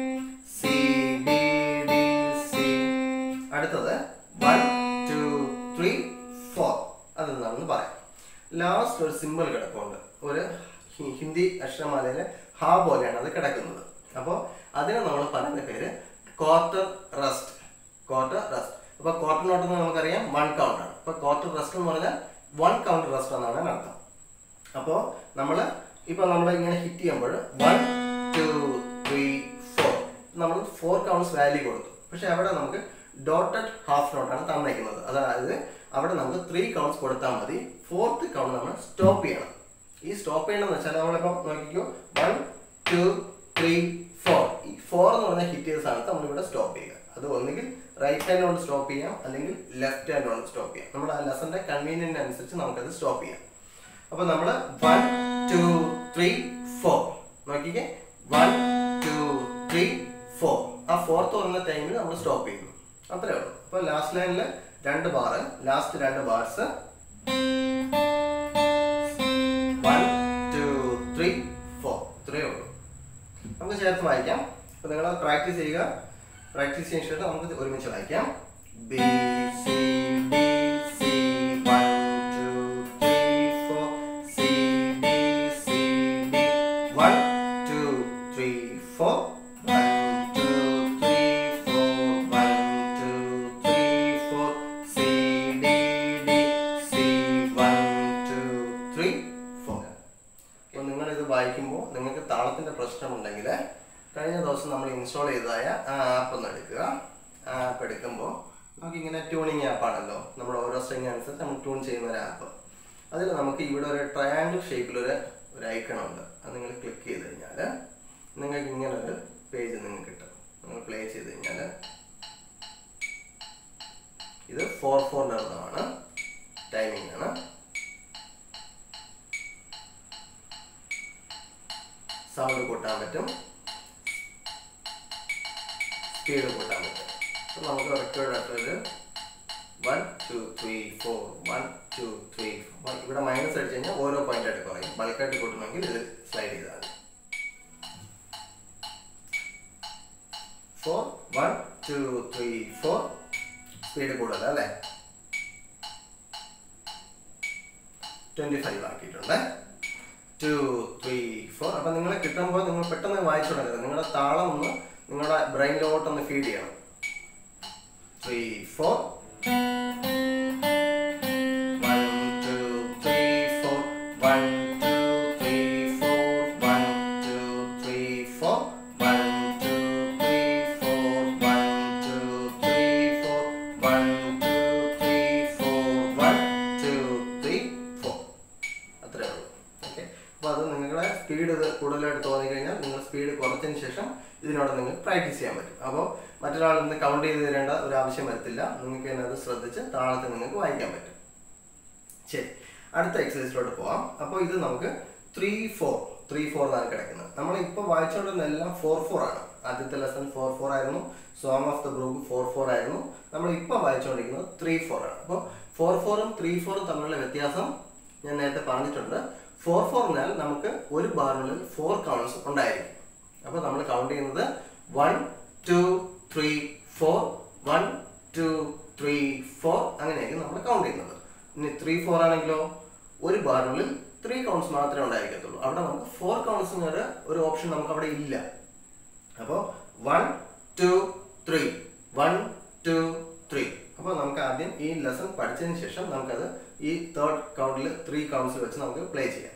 C D D C അടുത്തത് വൺ ടു ത്രീ ഫോർ അതെന്താണെന്ന് പറയാം ലാസ്റ്റ് ഒരു സിമ്പിൾ കിടപ്പുണ്ട് ഒരു ഹി- ഹിന്ദി അക്ഷരമാലയിലെ ഹാ പോലെയാണ് അത് കിടക്കുന്നത് അപ്പോൾ അതിനെ നമ്മൾ പറയുന്ന പേര് ക്വാർട്ടർ റെസ്റ്റ് ക്വാർട്ടർ റെസ്റ്റ് അപ്പോൾ ക്വാർട്ടർ നോട്ട് എന്ന് നമുക്കറിയാം വൺ കൗണ്ട് ആണ് അപ്പോൾ ക്വാർട്ടർ റെസ്റ്റ് എന്ന് പറഞ്ഞാൽ വൺ കൗണ്ട് റെസ്റ്റ് എന്നാണ് അതിന് അർത്ഥം അപ്പോൾ നമ്മൾ ഇപ്പോൾ നമ്മൾ ഇങ്ങനെ ഹിറ്റ് ചെയ്യുമ്പോൾ വൺ ടു ത്രീ ഫോർ നമ്മൾ ഫോർ കൗണ്ട്സ് വാല്യൂ കൊടുത്തു പക്ഷെ അവിടെ നമുക്ക് ഡോട്ടഡ് ഹാഫ് നോട്ടാണ് തന്നേക്കുന്നത് അതായത് അവിടെ നമുക്ക് ത്രീ കൗണ്ട്സ് കൊടുത്താൽ മതി ഫോർത്ത് കൗണ്ട് നമ്മൾ സ്റ്റോപ്പ് ചെയ്യണം ഈ സ്റ്റോപ്പ് ചെയ്യണമെന്ന് വെച്ചാൽ നമ്മളിപ്പോൾ നോക്കിക്കോ വൺ ടു ത്രീ ഫോർ ഈ ഫോർ എന്ന് പറഞ്ഞ ഹിറ്റ് ചെയ്ത സ്ഥാനത്ത് നമ്മളിവിടെ സ്റ്റോപ്പ് ചെയ്യുക അത് ഒന്നുകിൽ റൈറ്റ് ഹാൻഡ് കൊണ്ട് സ്റ്റോപ്പ് ചെയ്യാം അല്ലെങ്കിൽ ലെഫ്റ്റ് ഹാൻഡ് കൊണ്ട് സ്റ്റോപ്പ് ചെയ്യാം നമ്മുടെ ആ ലെസന്റെ കൺവീനിയന്റ് അനുസരിച്ച് നമുക്കത് സ്റ്റോപ്പ് ചെയ്യാം അപ്പൊ നമ്മള് വൺ ടു ത്രീ ഫോർ നോക്കിക്കേ വൺ ടു ത്രീ ഫോർ ആ ഫോർത്ത് പറഞ്ഞ ടൈമിൽ നമ്മൾ സ്റ്റോപ്പ് ചെയ്യുന്നു അത്രേ ഉള്ളൂ അപ്പൊ ലാസ്റ്റ് ലൈനിൽ രണ്ട് ബാർ ലാസ്റ്റ് രണ്ട് bars one two three four ഇത്രയേ ഉള്ളൂ നമുക്ക് ചേർത്ത് വായിക്കാം അപ്പൊ നിങ്ങൾ പ്രാക്ടീസ് ചെയ്യുക പ്രാക്ടീസ് ചെയ്യുന്ന ശേഷം നമുക്ക് ഒരുമിച്ച് വായിക്കാം B C D C one two three four C D C D one two three four one two three four one two three four C D D C one two three four അപ്പോൾ നിങ്ങൾ ഇത് വായിക്കുമ്പോൾ നിങ്ങൾക്ക് താളത്തിന്റെ പ്രശ്നമുണ്ടെങ്കിൽ കഴിഞ്ഞ ദിവസം നമ്മൾ ഇൻസ്റ്റാൾ ചെയ്തതായ ആ ആപ്പ് ഒന്ന് എടുക്കുക ആ ആപ്പ് എടുക്കുമ്പോൾ നമുക്ക് ഇങ്ങനെ ട്യൂണിങ് ആപ്പാണല്ലോ നമ്മൾ ഓരോ സ്ട്രിങ് അനുസരിച്ച് നമ്മൾ ട്യൂൺ ചെയ്യുന്ന ഒരു ആപ്പ് അതിൽ നമുക്ക് ഇവിടെ ഒരു ട്രയാങ്കിൾ ഷേപ്പിലൊരു ഒരു ഐക്കൺ ഉണ്ട് അത് നിങ്ങൾ ക്ലിക്ക് ചെയ്ത് കഴിഞ്ഞാൽ നിങ്ങൾക്ക് ഇങ്ങനെ ഒരു പേജ് നിങ്ങൾക്ക് കിട്ടും നിങ്ങൾ പ്ലേ ചെയ്ത് കഴിഞ്ഞാൽ ഇത് ഫോർ ഫോർ ആണ് ടൈമിംഗ് ആണ് സൗണ്ട് കൂട്ടാൻ പറ്റും സ്പീഡ് കൂട്ടാൻ പറ്റും അപ്പോൾ നമുക്ക് റെക്കോർഡ് ആയിട്ടൊരു one two three four one two three four ഇവിടെ മൈനസ് അടിച്ച് കഴിഞ്ഞാൽ ഓരോ പോയിന്റ് ആയിട്ട് കുറയും ബൾക്കായിട്ട് കൂട്ടണമെങ്കിൽ ഇത് സ്ലൈഡ് ചെയ്താൽ മതി four one two three four speed കൂടുതൽ അല്ലേ ട്വന്റി ഫൈവ് ആക്കിയിട്ടുണ്ട് ടു ത്രീ ഫോർ അപ്പം നിങ്ങൾ കിട്ടുമ്പോൾ നിങ്ങൾ പെട്ടെന്ന് വായിച്ചു തുടങ്ങരുത് നിങ്ങളുടെ താളം ഒന്ന് നിങ്ങളുടെ ബ്രെയിനിലോട്ടൊന്ന് ഫീഡ് ചെയ്യണം three four one two three four one two three four one two three four one two three four one two three four one speed ഇത് കൂടുതലായിട്ട് തോന്നി കഴിഞ്ഞാൽ നിങ്ങൾ സ്പീഡ് കുറച്ചതിന് ശേഷം ഇതിനോട് നിങ്ങൾക്ക് പ്രാക്ടീസ് ചെയ്യാൻ പറ്റും അപ്പോൾ മറ്റൊരാൾ നിന്ന് കൗണ്ട് ചെയ്ത് തരേണ്ട ഒരു ആവശ്യം വരത്തില്ല നിങ്ങൾക്ക് തന്നെ അത് ശ്രദ്ധിച്ച് താളത്തിൽ നിങ്ങൾക്ക് വായിക്കാൻ പറ്റും ശരി അടുത്ത എക്സസൈസിലോട്ട് പോവാം അപ്പോൾ ഇത് നമുക്ക് ത്രീ ഫോർ ത്രീ ഫോർ എന്നാണ് കിടക്കുന്നത് നമ്മൾ ഇപ്പോൾ വായിച്ചുകൊണ്ടിരുന്ന എല്ലാം ഫോർ ഫോർ ആണ് ആദ്യത്തെ ലെസൺ ഫോർ ഫോർ ആയിരുന്നു song of the group four four ആയിരുന്നു നമ്മൾ ഇപ്പോൾ വായിച്ചുകൊണ്ടിരിക്കുന്നത് ത്രീ ഫോർ ആണ് അപ്പോൾ ഫോർ ഫോറും ത്രീ ഫോറും തമ്മിലുള്ള വ്യത്യാസം ഞാൻ നേരത്തെ പറഞ്ഞിട്ടുണ്ട് ഫോർ ഫോർ എന്നാൽ നമുക്ക് ഒരു ബാറിനുള്ളിൽ ഫോർ കൗണ്ട്സ് ഉണ്ടായിരിക്കും അപ്പോൾ നമ്മൾ കൗണ്ട് ചെയ്യുന്നത് one two three four one two three four അങ്ങനെയായിരിക്കും നമ്മൾ കൗണ്ട് ചെയ്യുന്നത് ഇനി ത്രീ ഫോർ ആണെങ്കിലോ ഒരു ബാറിനുള്ളിൽ ത്രീ കൗണ്ട്സ് മാത്രമേ ഉണ്ടായിരിക്കത്തുള്ളൂ അവിടെ നമുക്ക് ഫോർ കൗണ്ട്സ് എന്നൊരു ഒരു ഓപ്ഷൻ നമുക്ക് അവിടെ ഇല്ല അപ്പോൾ one two three one two three അപ്പോൾ നമുക്ക് ആദ്യം ഈ ലെസൺ പഠിച്ചതിന് ശേഷം നമുക്കത് ഈ തേർഡ് കൗണ്ടിൽ ത്രീ കൗണ്ട്സിൽ വെച്ച് നമുക്ക് പ്ലേ ചെയ്യാം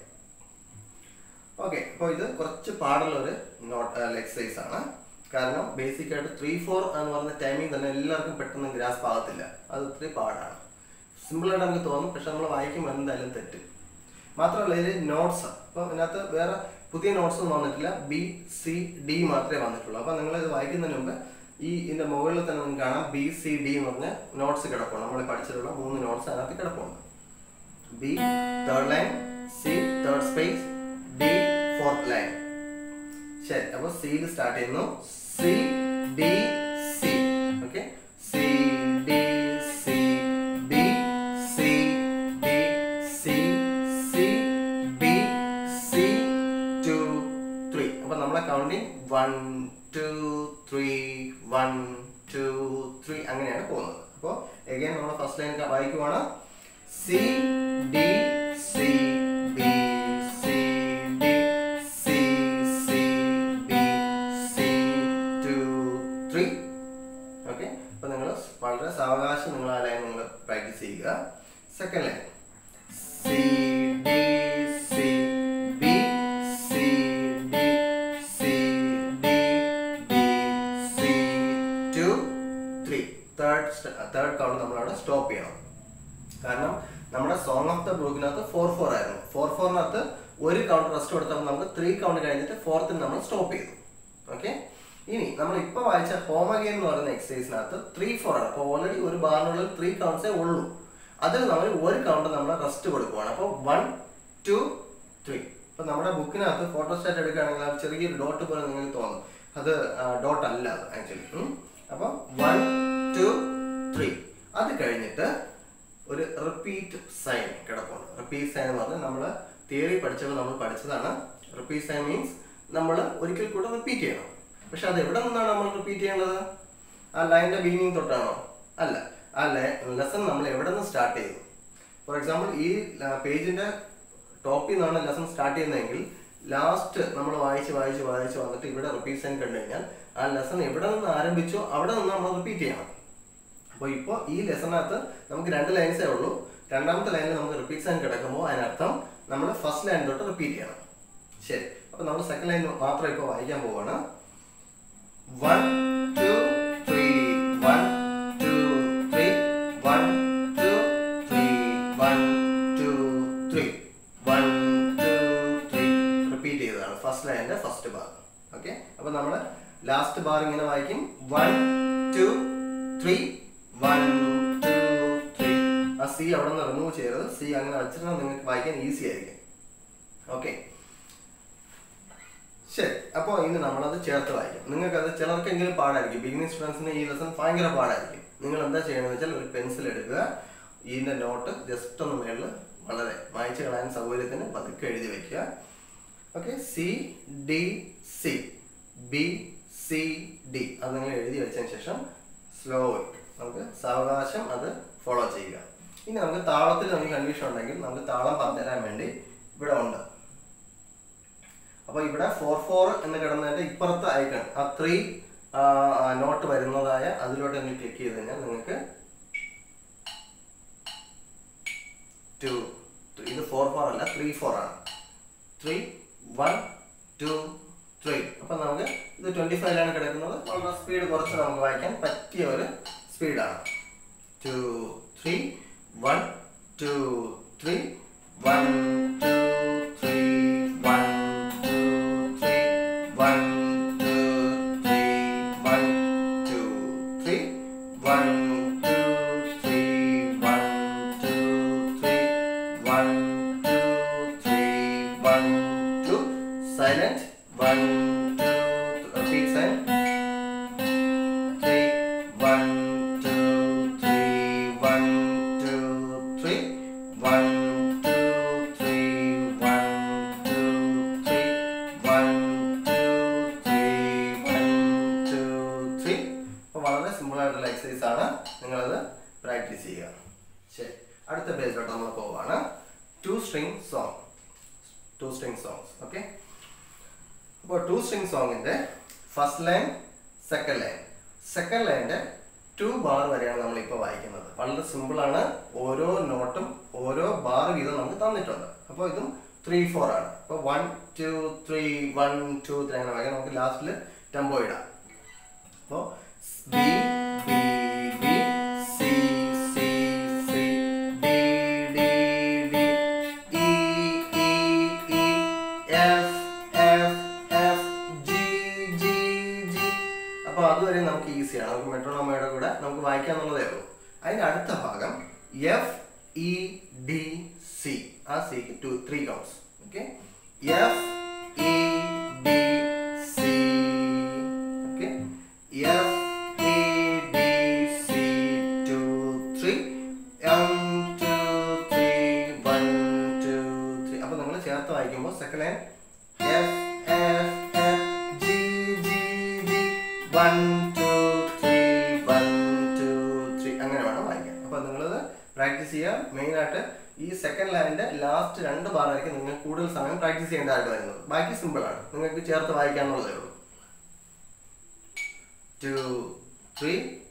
ഓക്കെ അപ്പോൾ ഇത് കുറച്ച് പാടുള്ള ഒരു നോട്ട് എക്സസൈസ് ആണ് കാരണം ബേസിക് ആയിട്ട് ത്രീ ഫോർ എന്ന് പറഞ്ഞ ടൈമിംഗ് തന്നെ എല്ലാവർക്കും പെട്ടെന്ന് ഗ്രാസ്പ് ആകത്തില്ല അത് ഒത്തിരി പാടാണ് സിമ്പിളായിട്ട് നമുക്ക് തോന്നും പക്ഷെ നമ്മൾ വായിക്കുമ്പോൾ എന്തായാലും തെറ്റ് മാത്രമല്ല ഇതിൽ നോട്ട്സ് അപ്പോൾ ഇതിനകത്ത് വേറെ പുതിയ നോട്ട്സ് ഒന്നും വന്നിട്ടില്ല ബി സി ഡി മാത്രമേ വന്നിട്ടുള്ളൂ അപ്പോൾ നിങ്ങൾ ഇത് വായിക്കുന്നതിന് മുമ്പ് ഈ ഇതിന്റെ മുകളിൽ തന്നെ നിങ്ങൾക്ക് കാണാം ബി സി ഡി എന്ന് പറഞ്ഞ നോട്ട്സ് കിടപ്പുണ്ട് നമ്മൾ പഠിച്ചിട്ടുള്ള മൂന്ന് നോട്ട്സ് അതിനകത്ത് കിടപ്പുണ്ട് B third line C third space D fourth line ശരി അപ്പോൾ സിയിൽ സ്റ്റാർട്ട് ചെയ്യുന്നു C D C okay C D C B C D C C B C two three അപ്പോൾ നമ്മളെ counting one two three one two three അങ്ങനെയാണ് പോകുന്നത് അപ്പോൾ എഗൈൻ നമ്മൾ ഫസ്റ്റ് ലൈൻ വായിക്കുവാണ് C D C B C D C C B C two three okay അപ്പോൾ നിങ്ങൾ വളരെ സാവകാശം നിങ്ങൾ ആ ലൈൻ നിങ്ങൾ പ്രാക്ടീസ് ചെയ്യുക second line C D C B C D C D D C two three third third count നമ്മളവിടെ സ്റ്റോപ്പ് ചെയ്യണം കാരണം നമ്മുടെ സോങ് ഓഫ് ദ ബ്രൂക്കിനകത്ത് ഫോർ ഫോർ ആയിരുന്നു ഫോർ ഫോറിനകത്ത് ഒരു കൗണ്ട് റെസ്റ്റ് കൊടുത്തപ്പോൾ നമുക്ക് ത്രീ കൗണ്ട് കഴിഞ്ഞിട്ട് ഫോർത്തിന് നമ്മൾ സ്റ്റോപ്പ് ചെയ്തു ഓക്കെ ഇനി നമ്മൾ ഇപ്പൊ വായിച്ച ഹോം അഗെയിൻ എന്ന് പറയുന്ന എക്സസൈസിനകത്ത് ത്രീ ഫോർ ആണ് അപ്പോൾ ഓൾറെഡി ഒരു ബാറിനുള്ളിൽ ത്രീ കൗണ്ട്സേ ഉള്ളൂ അതിൽ നമ്മൾ ഒരു കൗണ്ട് നമ്മൾ റെസ്റ്റ് കൊടുക്കുവാണ് അപ്പോൾ വൺ ടു ത്രീ ഇപ്പൊ നമ്മുടെ ബുക്കിനകത്ത് ഫോട്ടോസ്റ്റാറ്റ് എടുക്കുകയാണെങ്കിൽ ആ ചെറിയൊരു ഡോട്ട് പോലെ നിങ്ങൾക്ക് തോന്നും അത് ഡോട്ട് അല്ല അത് ആക്ച്വലി അപ്പോൾ വൺ ടു ത്രീ അത് കഴിഞ്ഞിട്ട് ഒരു റിപ്പീറ്റ് സൈൻ കിടപ്പുണ്ട് റിപ്പീറ്റ് സൈൻ എന്ന് പറഞ്ഞാൽ നമ്മൾ തിയറി പഠിച്ചപ്പോൾ നമ്മൾ പഠിച്ചതാണ് റിപ്പീറ്റ് സൈൻ മീൻസ് നമ്മൾ ഒരിക്കൽ കൂടെ റിപ്പീറ്റ് ചെയ്യണം പക്ഷെ അത് എവിടെ നിന്നാണ് നമ്മൾ റിപ്പീറ്റ് ചെയ്യേണ്ടത് ആ ലൈനിന്റെ ബീനിങ് തൊട്ടാണോ അല്ല ആ ലെസൺ നമ്മൾ എവിടെ നിന്ന് സ്റ്റാർട്ട് ചെയ്തു ഫോർ എക്സാമ്പിൾ ഈ പേജിന്റെ ടോപ്പിൽ നിന്നാണ് ലെസൺ സ്റ്റാർട്ട് ചെയ്യുന്നതെങ്കിൽ ലാസ്റ്റ് നമ്മൾ വായിച്ച് വായിച്ച് വായിച്ച് വന്നിട്ട് ഇവിടെ റിപ്പീറ്റ് സൈൻ കണ്ടു കഴിഞ്ഞാൽ ആ ലെസൺ എവിടെ നിന്ന് ആരംഭിച്ചോ അവിടെ നിന്ന് നമ്മൾ റിപ്പീറ്റ് ചെയ്യണം അപ്പോൾ ഇപ്പോൾ ഈ ലെസണിനകത്ത് നമുക്ക് രണ്ട് ലൈൻസേ ഉള്ളൂ രണ്ടാമത്തെ ലൈനിൽ നമുക്ക് റിപ്പീറ്റ് സൈൻ കിടക്കുമ്പോൾ അതിനർത്ഥം നമ്മൾ ഫസ്റ്റ് ലൈൻ തൊട്ട് റിപ്പീറ്റ് ചെയ്യണം ശരി അപ്പോൾ നമ്മൾ സെക്കൻഡ് ലൈൻ മാത്രം ഇപ്പോൾ വായിക്കാൻ പോവാണ് one two three one two three one two three one two three one two three repeat ചെയ്തതാണ് ഫസ്റ്റ് ലൈനിന്റെ ഫസ്റ്റ് ബാർ ഓക്കെ അപ്പോൾ നമ്മൾ ലാസ്റ്റ് ബാർ ഇങ്ങനെ വായിക്കും one two three one two three ആ സി അവിടെ നിന്ന് റിമൂവ് ചെയ്യരുത് സി അങ്ങനെ വെച്ചിട്ട് നിങ്ങൾക്ക് വായിക്കാൻ ഈസി ആയിരിക്കും ഓക്കെ ശരി അപ്പോൾ ഇന്ന് നമ്മളത് ചേർത്ത് വായിക്കും നിങ്ങൾക്ക് അത് ചിലർക്കെങ്കിലും പാടായിരിക്കും ബിഗിനിങ് സ്റ്റുഡൻസിന് ഈ ലെസൺ ഭയങ്കര പാടായിരിക്കും നിങ്ങൾ എന്താ ചെയ്യണമെന്ന് വെച്ചാൽ ഒരു പെൻസിൽ എടുക്കുക ഇതിന്റെ നോട്ട് ജസ്റ്റ് ഒന്ന് മേളിൽ വളരെ വായിച്ചു കളയാൻ സൗകര്യത്തിന് പതുക്കെ എഴുതി വെക്കുക okay C D C B C D അത് നിങ്ങൾ എഴുതി വെച്ചതിന് ശേഷം സ്ലോ നമുക്ക് സാവകാശം അത് ഫോളോ ചെയ്യുക ഇനി നമുക്ക് താളത്തിൽ നമുക്ക് കൺഫ്യൂഷൻ ഉണ്ടെങ്കിൽ നമുക്ക് താളം പറഞ്ഞുതരാൻ വേണ്ടി ഇവിടെ ഉണ്ട് അപ്പൊ ഇവിടെ ഫോർ ഫോർ എന്ന് കിടന്നതിന്റെ ഇപ്പുറത്തെ ഐക്കൺ ആ ത്രീ നോട്ട് വരുന്നതായ അതിലോട്ട് നിങ്ങൾ ക്ലിക്ക് ചെയ്ത് കഴിഞ്ഞാൽ നിങ്ങൾക്ക് ടു ഇത് ഫോർ ഫോർ അല്ല ത്രീ ഫോർ ആണ് ത്രീ വൺ ടു ത്രീ അപ്പൊ നമുക്ക് ഇത് ട്വന്റി ഫൈവിലാണ് കിടക്കുന്നത് വളരെ സ്പീഡ് കുറച്ച് നമുക്ക് വായിക്കാൻ പറ്റിയ ഒരു സ്പീഡാണ് two three one two three one two three one two one two three one two silent one two repeat silent three one two three one two three one two three one two three one two three one two three അപ്പോൾ വളരെ സിമ്പിൾ ആയിട്ടുള്ള എക്സസൈസ് ആണ് നിങ്ങളത് പ്രാക്ടീസ് ചെയ്യുക ശരി അടുത്ത പേജിലോട്ട് നമ്മൾ പോവാണ് two string song two string songs okay അപ്പോൾ ടു സ്ട്രിങ് സോങ്ങിന്റെ first line second line second ലൈൻ്റെ ടു ബാർ വരെയാണ് നമ്മൾ ഇപ്പോൾ വായിക്കുന്നത് വളരെ സിമ്പിൾ ആണ് ഓരോ നോട്ടും ഓരോ ബാർ വീതം നമുക്ക് തന്നിട്ടുണ്ട് അപ്പോൾ ഇതും ത്രീ ഫോർ ആണ് അപ്പോൾ one two three one two three അങ്ങനെ വായിക്കാം നമുക്ക് ലാസ്റ്റിൽ ടെമ്പോ ഇടാം അപ്പോൾ B B B C C C D D D E E E F F F G G G അപ്പോൾ അതുവരെ നമുക്ക് ഈസിയാണ് നമുക്ക് മെട്രോണോമയുടെ കൂടെ നമുക്ക് വായിക്കാന്നുള്ളതേ ഉള്ളൂ അതിൻ്റെ അടുത്ത ഭാഗം എഫ് ഇ ഡി സി ആ സിക്ക് two three counts okay F E D C okay F E D C two three M two three one two three അപ്പോൾ നിങ്ങൾ ചേർത്ത് വായിക്കുമ്പോൾ second line F F F G G G one two three one two three അങ്ങനെ വേണം വായിക്കാൻ അപ്പോൾ നിങ്ങളത് പ്രാക്ടീസ് ചെയ്യുക മെയിനായിട്ട് ഈ സെക്കൻഡ് ലൈനിന്റെ ലാസ്റ്റ് രണ്ട് ബാറായിരിക്കും നിങ്ങൾ കൂടുതൽ സമയം പ്രാക്ടീസ് ചെയ്യേണ്ടതായിട്ട് വരുന്നത് ബാക്കി സിമ്പിൾ ആണ് നിങ്ങൾക്ക് ചേർത്ത് വായിക്കാന്നുള്ളതേ ഉള്ളൂ ടു ത്രീ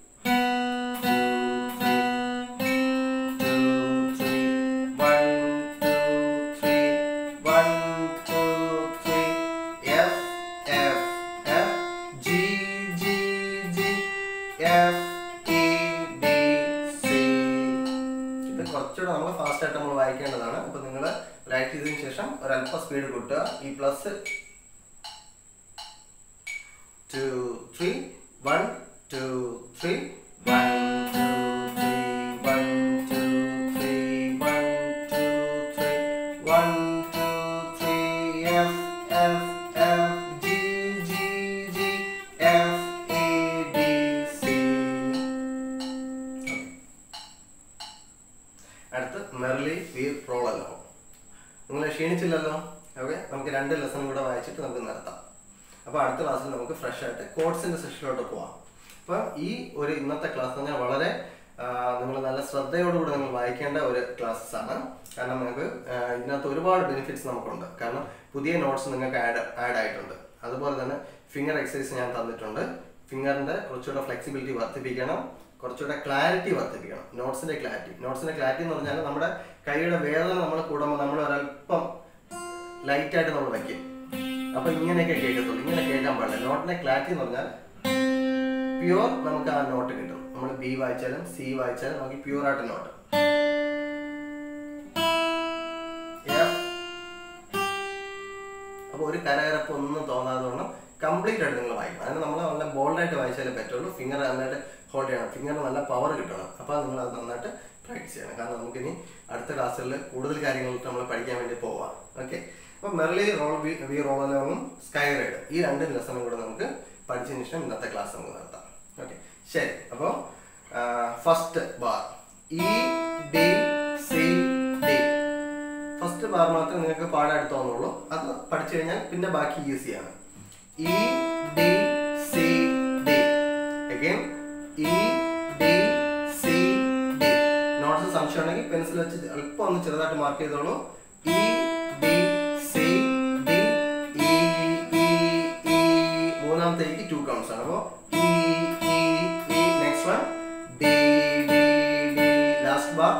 ഇത് കുറച്ചുകൂടെ നമ്മൾ ഫാസ്റ്റ് ആയിട്ട് നമ്മൾ വായിക്കേണ്ടതാണ് അപ്പൊ നിങ്ങൾ പ്രാക്ടീസ് ചെയ്തതിനു ശേഷം ഒരല്പം സ്പീഡ് കൂട്ടുക ഈ plus two three one two three one two three one two three one two three one two three F F F G G G F A D C അടുത്ത് മെർലി വീർ പ്രോളല്ലോ നിങ്ങൾ ക്ഷീണിച്ചില്ലല്ലോ ഓക്കെ നമുക്ക് രണ്ട് ലെസൺ കൂടെ വായിച്ചിട്ട് നമുക്ക് നിർത്താം അപ്പോൾ അടുത്ത ക്ലാസ്സിൽ നമുക്ക് ഫ്രഷ് ആയിട്ട് കോഡ്സിന്റെ സെഷനിലോട്ട് പോവാം അപ്പോൾ ഈ ഒരു ഇന്നത്തെ ക്ലാസ് തന്നെ വളരെ നിങ്ങൾ നല്ല ശ്രദ്ധയോടുകൂടി നിങ്ങൾ വായിക്കേണ്ട ഒരു ക്ലാസ്സസ് ആണ് കാരണം നിങ്ങൾക്ക് ആ, ഇതിനകത്ത് ഒരുപാട് ബെനിഫിറ്റ്സ് നമുക്കുണ്ട് കാരണം പുതിയ നോട്ട്സ് നിങ്ങൾക്ക് ആഡ് ആഡ് ആയിട്ടുണ്ട് അതുപോലെ തന്നെ ഫിംഗർ എക്സസൈസ് ഞാൻ തന്നിട്ടുണ്ട് ഫിംഗറിന്റെ കുറച്ചുകൂടെ ഫ്ലെക്സിബിലിറ്റി വർദ്ധിപ്പിക്കണം കുറച്ചുകൂടെ ക്ലാരിറ്റി വർദ്ധിപ്പിക്കണം നോട്ട്സിന്റെ ക്ലാരിറ്റി നോട്ട്സിന്റെ ക്ലാരിറ്റി എന്ന് പറഞ്ഞാൽ നമ്മുടെ കൈയുടെ വേദന നമ്മൾ കൂടുമ്പോൾ നമ്മൾ ഒരല്പം ലൈറ്റ് ആയിട്ട് നമ്മൾ വയ്ക്കും അപ്പൊ ഇങ്ങനെയൊക്കെ കേൾക്കത്തുള്ളൂ ഇങ്ങനെ കേൾക്കാൻ പാടില്ല നോട്ടിന്റെ ക്ലാരിറ്റി എന്ന് പറഞ്ഞാൽ പ്യുവർ നമുക്ക് ആ നോട്ട് കിട്ടും നമ്മൾ ബി വായിച്ചാലും സി വായിച്ചാലും നമുക്ക് പ്യുവർ ആയിട്ട് നോട്ട് അപ്പൊ ഒരു കരകരപ്പ് ഒന്നും തോന്നാതെ വേണം കംപ്ലീറ്റ് ആയിട്ട് നിങ്ങൾ വായിക്കണം അതിന് നമ്മൾ നല്ല ബോൾഡായിട്ട് വായിച്ചാലേ പറ്റുള്ളൂ ഫിംഗർ നന്നായിട്ട് ഹോൾഡ് ചെയ്യണം ഫിംഗറിന് നല്ല പവർ കിട്ടണം അപ്പോൾ നിങ്ങൾ അത് നന്നായിട്ട് പ്രാക്ടീസ് ചെയ്യണം കാരണം നമുക്കിനി അടുത്ത ക്ലാസ്സുകളിൽ കൂടുതൽ കാര്യങ്ങൾ നമ്മൾ പഠിക്കാൻ വേണ്ടി പോവാം ഓക്കെ അപ്പോൾ മെർലി റോൾ വി വി റോളലോങ്ങും സ്കൈ റൈഡ് ഈ രണ്ട് ലെസണും കൂടെ നമുക്ക് പഠിച്ചതിന് ശേഷം ഇന്നത്തെ ക്ലാസ് നമുക്ക് നടത്താം ഓക്കെ ശരി അപ്പോൾ first bar E D C D first bar മാത്രമേ നിങ്ങൾക്ക് പാടായിട്ട് തോന്നുള്ളൂ അത് പഠിച്ചു കഴിഞ്ഞാൽ പിന്നെ ബാക്കി ഈസിയാണ് E D C D again E D C D notes സംശയം ഉണ്ടെങ്കിൽ പെൻസിൽ വെച്ച് അല്പം ഒന്ന് ചെറുതായിട്ട് മാർക്ക് ചെയ്തോളൂ E D C D E E E മൂന്നാമത്തെ ഇക്ക് ടു കൗണ്ട്സ് ആണ് അപ്പോൾ E E E next one D D D last bar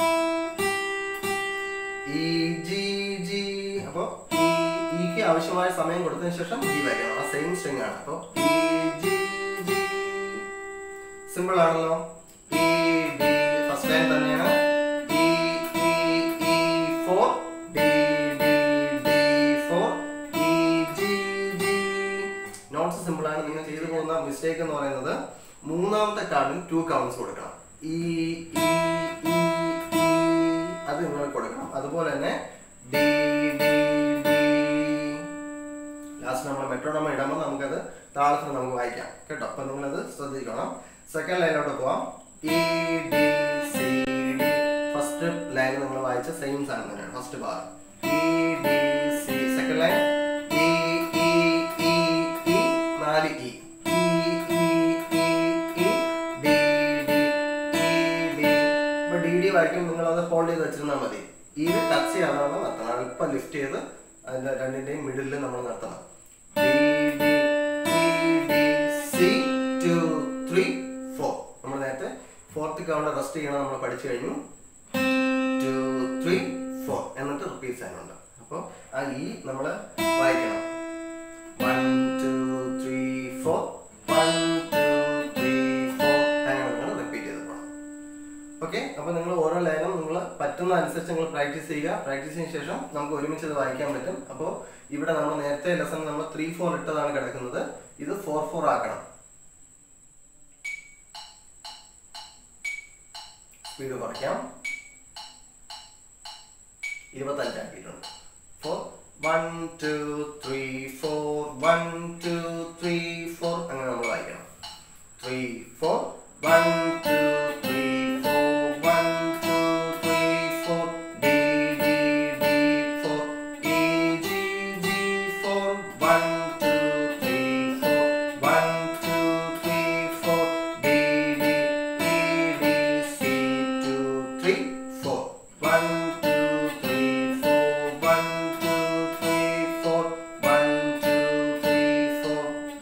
E G G അപ്പോ ഈ ഇക്ക് ആവശ്യമായ സമയം കൊടുത്തതിന് ശേഷം ജി വയ്ക്കണം ആ സെയിം സ്ട്രിങ് ആണ് അപ്പോ ഇ ജി ജി സിമ്പിൾ ആണല്ലോ ഇ ഡി ഫസ്റ്റ് ലൈൻ തന്നെയാണ് E E E four D D D four E G G notes simple ആണ് നിങ്ങൾ ചെയ്തു പോകുന്ന മിസ്റ്റേക്ക് എന്ന് പറയുന്നത് മൂന്നാമത്തെ കാർഡിന് ടു കൗണ്ട്സ് കൊടുക്കണം ഇ ഇ ഇ ഇ അത് നിങ്ങൾ കൊടുക്കണം അതുപോലെ തന്നെ ഡി ഡി ഡി ലാസ്റ്റ് നമ്മൾ മെട്രോണോമ ഇടുമ്പോൾ നമുക്കത് താളത്തിന് നമുക്ക് വായിക്കാം കേട്ടോ അപ്പൊ നിങ്ങളത് ശ്രദ്ധിക്കണം സെക്കൻഡ് ലൈനിലോട്ട് പോവാം E D C D first line നിങ്ങൾ വായിച്ച സെയിം സാധനം തന്നെയാണ് first bar E D C second line E E E E നാല് E E E E E D D E D ഇപ്പൊ ഡി ഡി വായിക്കും നിങ്ങൾ അത് ഹോൾഡ് ചെയ്ത് വെച്ചിരുന്നാൽ മതി ഈ ടച്ച് ചെയ്യാതെ വേണം നിർത്തണം അല്പം ലിഫ്റ്റ് ചെയ്ത് അതിന്റെ രണ്ടിന്റെയും മിഡിലിൽ നമ്മൾ നിർത്തണം D D E D C two three four നമ്മൾ നേരത്തെ ഫോർത്ത് കൗണ്ട് റെസ്റ്റ് ചെയ്യണം നമ്മൾ പഠിച്ചു കഴിഞ്ഞു ടു ത്രീ ഫോർ എന്നിട്ട് റിപ്പീറ്റ് ചെയ്യാനുണ്ട് അപ്പോൾ ആ ഇ നമ്മൾ വായിക്കണം one two three four one two three four അങ്ങനെ നിങ്ങൾ റിപ്പീറ്റ് ചെയ്ത് പോകണം ഓക്കെ അപ്പൊ നിങ്ങൾ ഓരോ ലൈനും നിങ്ങൾ പറ്റുന്ന അനുസരിച്ച് നിങ്ങൾ പ്രാക്ടീസ് ചെയ്യുക പ്രാക്ടീസിന് ശേഷം നമുക്ക് ഒരുമിച്ച് ഇത് വായിക്കാൻ പറ്റും അപ്പോൾ ഇവിടെ നമ്മൾ നേരത്തെ ലെസൺ നമ്മൾ ത്രീ ഫോർ ഇട്ടതാണ് കിടക്കുന്നത് ഇത് ഫോർ ഫോർ ആക്കണം സ്പീഡ് കുറയ്ക്കാം ഇരുപത്തഞ്ചാക്കിയിട്ടുണ്ട് four one two three four one two three four അങ്ങനെ നമ്മൾ വായിക്കണം three four one two three four one two three four D D D four E G G four one two three four one two three four D D E D C two three four one two three four one two three four one two three four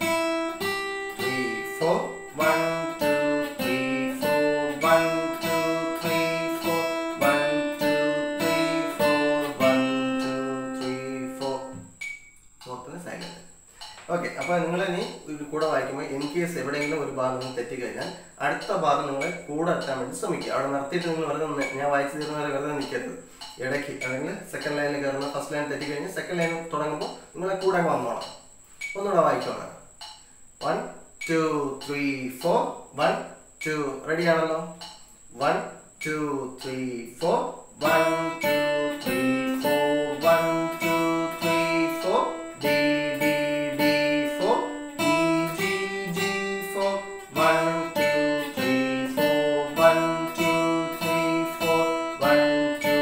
three, four, one, two, three, four, one, two, three, four, one, two, three, four, one, two, three, four. ഫോർത്തിന് സൈലന്റ് ഓക്കെ അപ്പൊ നിങ്ങൾ ഇനി ഇത് കൂടെ വായിക്കുമ്പോൾ ഇൻ കേസ് എവിടെയെങ്കിലും ഒരു ബാർ നിങ്ങൾ തെറ്റിക്കഴിഞ്ഞാൽ അടുത്ത ബാർ നിങ്ങൾ കൂടെ എത്താൻ വേണ്ടി ശ്രമിക്കുക അവിടെ നിർത്തിയിട്ട് നിങ്ങൾ വെറുതെ നിന്ന് ഞാൻ വായിച്ചു തരുന്ന വരെ വെറുതെ നിൽക്കരുത് ഇടയ്ക്ക് അല്ലെങ്കിൽ സെക്കൻഡ് ലൈനിൽ കയറുന്ന ഫസ്റ്റ് ലൈൻ തെറ്റിക്കഴിഞ്ഞ് സെക്കൻഡ് ലൈൻ തുടങ്ങുമ്പോൾ നിങ്ങളെ കൂടെ അങ്ങ് വന്നോളാം ഒന്നുകൂടെ വായിക്കണം one two three four one two ready ആണല്ലോ one two three four one two three four one two three four D D D four E G G four one two three four one two three four one two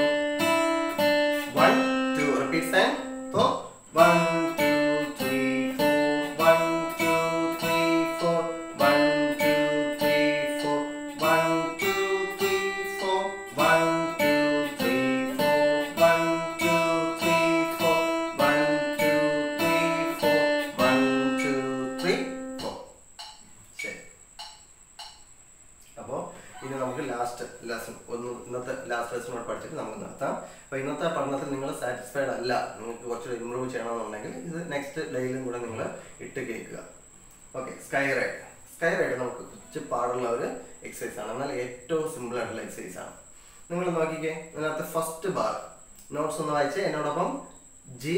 One, two, repeat sign. So, one, two, three, four. One, two, three, four. One, two, three, four. One, two, three, four. One, two, three, four. One, two, three, four. One, two, three, four. One, two, three, four. ശരി അപ്പോൾ ഇനി നമുക്ക് ലാസ്റ്റ് ലെസൺ ഒന്ന് ഇന്നത്തെ ലാസ്റ്റ് ലെസൺ കൂടെ പഠിച്ചിട്ട് നമുക്ക് നിർത്താം അപ്പോൾ ഇന്നത്തെ പഠനത്തിൽ നിങ്ങൾ സാറ്റിസ്ഫൈഡ് അല്ല നിങ്ങൾക്ക് കുറച്ചുകൂടി ഇമ്പ്രൂവ് ചെയ്യണമെന്നുണ്ടെങ്കിൽ ഇത് നെക്സ്റ്റ് ലൈനിലും കൂടെ നിങ്ങൾ ഇട്ട് കേൾക്കുക okay sky ride sky ride നമുക്ക് കുറച്ച് പാടുള്ള ഒരു എക്സസൈസ് ആണ് എന്നാൽ ഏറ്റവും സിമ്പിൾ ആയിട്ടുള്ള എക്സസൈസ് ആണ് നിങ്ങൾ നോക്കിക്കേ ഇതിനകത്ത് ഫസ്റ്റ് ബാർ നോട്ട്സ് ഒന്ന് വായിച്ചേ എന്നോടൊപ്പം G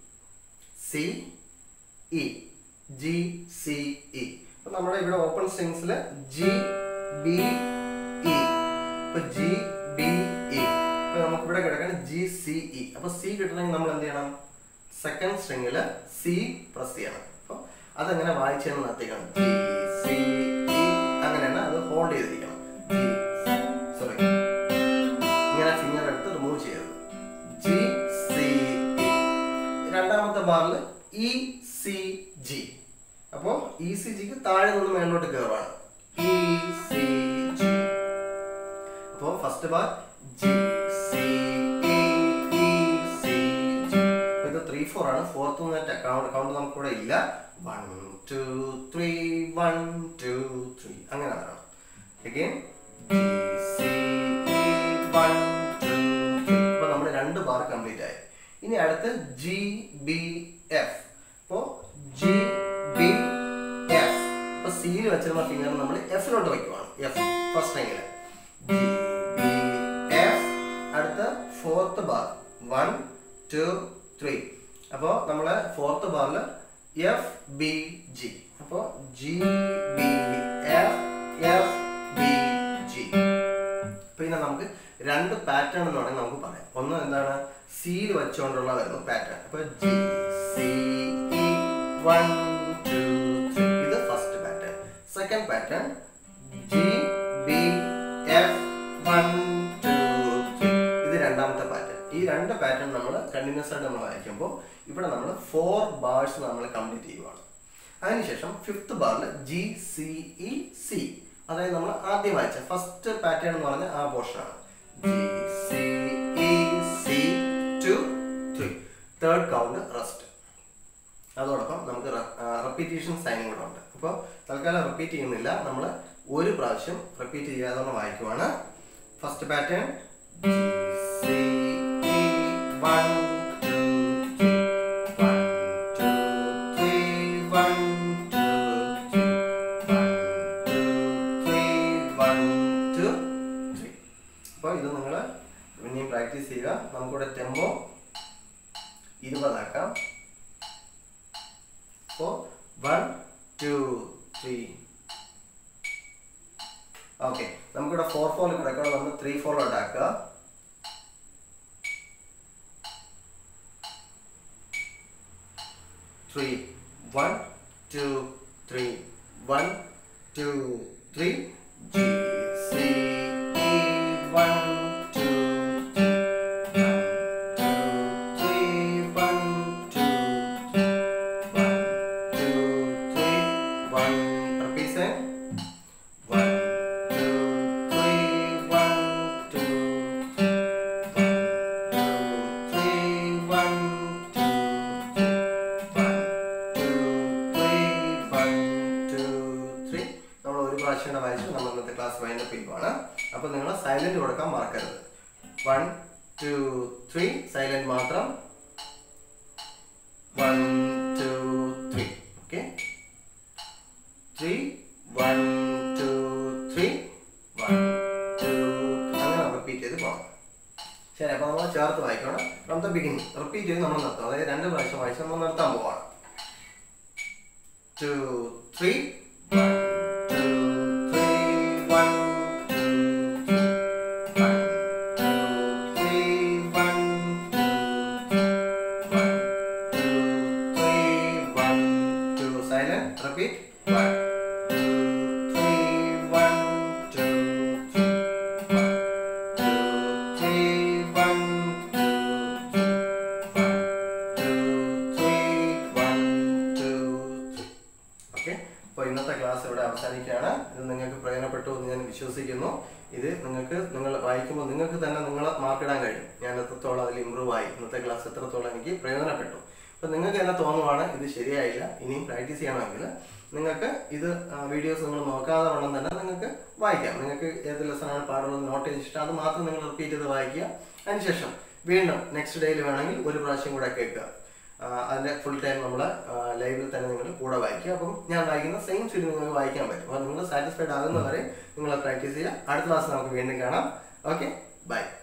C E G C E അപ്പൊ നമ്മുടെ ഇവിടെ ഓപ്പൺ സ്ട്രിങ്സിൽ ജി ബി ഇ അപ്പൊ ജി ബി ഇ അപ്പൊ നമുക്ക് ഇവിടെ കിടക്കണം ജി സി ഇ അപ്പൊ സി കിട്ടണമെങ്കിൽ നമ്മൾ എന്ത് ചെയ്യണം സെക്കൻഡ് സ്ട്രിങ്ങിൽ സി പ്രസ് ചെയ്യണം അപ്പൊ അതെങ്ങനെ വായിച്ചെന്ന് നിർത്തിക്കണം ജി സി ഇ അങ്ങനെയാണ് അത് ഹോൾഡ് ചെയ്തിരിക്കണം ജി സോറി ഇങ്ങനെ ഫിംഗർ എടുത്ത് റിമൂവ് ചെയ്യരുത് ജി സി ഇ രണ്ടാമത്തെ ബാറിൽ ഇ സി ജി അപ്പോൾ ഇ സി ജിക്ക് താഴെ നിന്ന് മേലോട്ട് കയറുവാണ് ഇ സി ജി അപ്പോൾ first bar G C E E C G ഇത് ത്രീ ഫോർ ആണ് ഫോർത്ത് കൗണ്ട് കൗണ്ട് നമുക്കിവിടെ ഇല്ല one two three one two three അങ്ങനെ വരണം again G C E one two three അപ്പോൾ നമ്മൾ രണ്ട് ബാർ കംപ്ലീറ്റ് ആയി ഇനി അടുത്ത് ജി ബി എഫ് അപ്പോൾ ജി ബി എഫ് അപ്പൊ സിയിൽ വെച്ചിരുന്ന ഫിംഗർ നമ്മൾ എഫിലോട്ട് വയ്ക്കുവാണ് എഫ് ഫസ്റ്റ് റൈങ്ങില് ജി ബി എഫ് അടുത്ത fourth bar one two three അപ്പോൾ നമ്മള് ഫോർത്ത് ബാറിൽ എഫ് ബി ജി അപ്പോൾ G B F F B G പിന്നെ നമുക്ക് രണ്ട് പാറ്റേൺ എന്ന് വേണമെങ്കിൽ നമുക്ക് പറയാം ഒന്ന് എന്താണ് സിയിൽ വെച്ചുകൊണ്ടുള്ള വരുന്ന പാറ്റേൺ അപ്പൊ G C E one two three ഇത് first pattern second pattern G B F one two three ഇത് രണ്ടാമത്തെ പാറ്റേൺ ഈ രണ്ട് പാറ്റേൺ നമ്മൾ കണ്ടിന്യൂസ് ആയിട്ട് നമ്മൾ വായിക്കുമ്പോൾ ഇവിടെ നമ്മൾ ഫോർ ബാർസ് നമ്മൾ കംപ്ലീറ്റ് ചെയ്യുവാണ് അതിനുശേഷം ഫിഫ്ത്ത് ബാറിൽ ജി സി ഇ സി അതായത് നമ്മൾ ആദ്യം വായിച്ച ഫസ്റ്റ് പാറ്റേൺ എന്ന് പറഞ്ഞ ആ പോർഷനാണ് G C E C two three third count rest അതോടൊപ്പം നമുക്ക് റെപ്പീറ്റേഷൻ സൈൻ കൂടെ ഉണ്ട് അപ്പോൾ തൽക്കാലം റിപ്പീറ്റ് ചെയ്യുന്നില്ല നമ്മൾ ഒരു പ്രാവശ്യം റിപ്പീറ്റ് ചെയ്യാതെ ഒന്ന് വായിക്കുവാണ് first pattern C E one two three one two three one two three one two three one two three അപ്പോൾ ഇത് നിങ്ങൾ പിന്നെയും പ്രാക്ടീസ് ചെയ്യുക നമുക്കിവിടെ ടെമ്പോ ഇരുപതാക്കാം അപ്പോൾ വൺ ടു ത്രീ ഓക്കെ നമുക്കിവിടെ ഫോർ ഫോർ കിടക്കണം നമ്മൾ ത്രീ ഫോറിലോട്ട് ആക്കുക three one two three one two three G C E one two three one two three one two three one repeat one two three one two three one two നമ്മൾ ഒരു പ്രാവശ്യം വായിച്ചു നമ്മൾ ഇന്നത്തെ ക്ലാസ് വൈൻഡപ്പ് ചെയ്യുവാണ് അപ്പൊ നിങ്ങൾ സൈലന്റ് കൊടുക്കാൻ മറക്കരുത് വൺ ടു ത്രീ സൈലന്റ് മാത്രം one two three okay three one two three one two അങ്ങനെ റിപ്പീറ്റ് ചെയ്ത് പോകണം ശരി അപ്പൊ നമ്മൾ ചേർത്ത് വായിക്കണം ഫ്രം ദ ബിഗിനിങ് റിപ്പീറ്റ് ചെയ്ത് നമ്മൾ നിർത്തും അതായത് രണ്ട് പ്രാവശ്യം വായിച്ച് നമ്മൾ നിർത്താൻ പോവാണ് two three one two three one two one two three one two one two three one two silent repeat one two three one two one two three one two okay അപ്പോൾ ഇന്നത്തെ ക്ലാസ് ഇവിടെ അവസാനിക്കുകയാണ് ഇത് നിങ്ങൾക്ക് പ്രയോജനപ്പെട്ടു എന്ന് ഞാൻ വിശ്വസിക്കുന്നു ഇത് നിങ്ങൾക്ക് നിങ്ങൾ വായിക്കുമ്പോൾ നിങ്ങൾക്ക് തന്നെ നിങ്ങളെ മാർക്കിടാൻ കഴിയും ഞാൻ എത്രത്തോളം അതിൽ ഇമ്പ്രൂവ് ആയി ഇന്നത്തെ ക്ലാസ് എത്രത്തോളം എനിക്ക് പ്രയോജനപ്പെട്ടു അപ്പോൾ നിങ്ങൾക്ക് തന്നെ തോന്നുവാണ് ഇത് ശരിയായില്ല ഇനിയും പ്രാക്ടീസ് ചെയ്യണമെങ്കിൽ നിങ്ങൾക്ക് ഇത് വീഡിയോസ് നിങ്ങൾ നോക്കാതെ വണ്ണം തന്നെ നിങ്ങൾക്ക് വായിക്കാം നിങ്ങൾക്ക് ഏത് ലെസണാണ് പാടുന്നത് നോട്ട് ചെയ്തിട്ട് അത് മാത്രം നിങ്ങൾ റിപ്പീറ്റ് ചെയ്ത് വായിക്കുക അതിനുശേഷം വീണ്ടും നെക്സ്റ്റ് ഡേയിൽ വേണമെങ്കിൽ ഒരു പ്രാവശ്യം കൂടെ കേൾക്കുക ആ, അതിന്റെ ഫുൾ ടൈം നമ്മൾ ലൈവിൽ തന്നെ നിങ്ങൾ കൂടെ വായിക്കുക അപ്പം ഞാൻ വായിക്കുന്ന സെയിം സ്പീഡിൽ നിങ്ങൾക്ക് വായിക്കാൻ പറ്റും അപ്പോൾ നിങ്ങൾ സാറ്റിസ്ഫൈഡ് ആകുന്നവരെ നിങ്ങൾ പ്രാക്ടീസ് ചെയ്യുക അടുത്ത ക്ലാസ് നമുക്ക് വീണ്ടും കാണാം ഓക്കെ ബൈ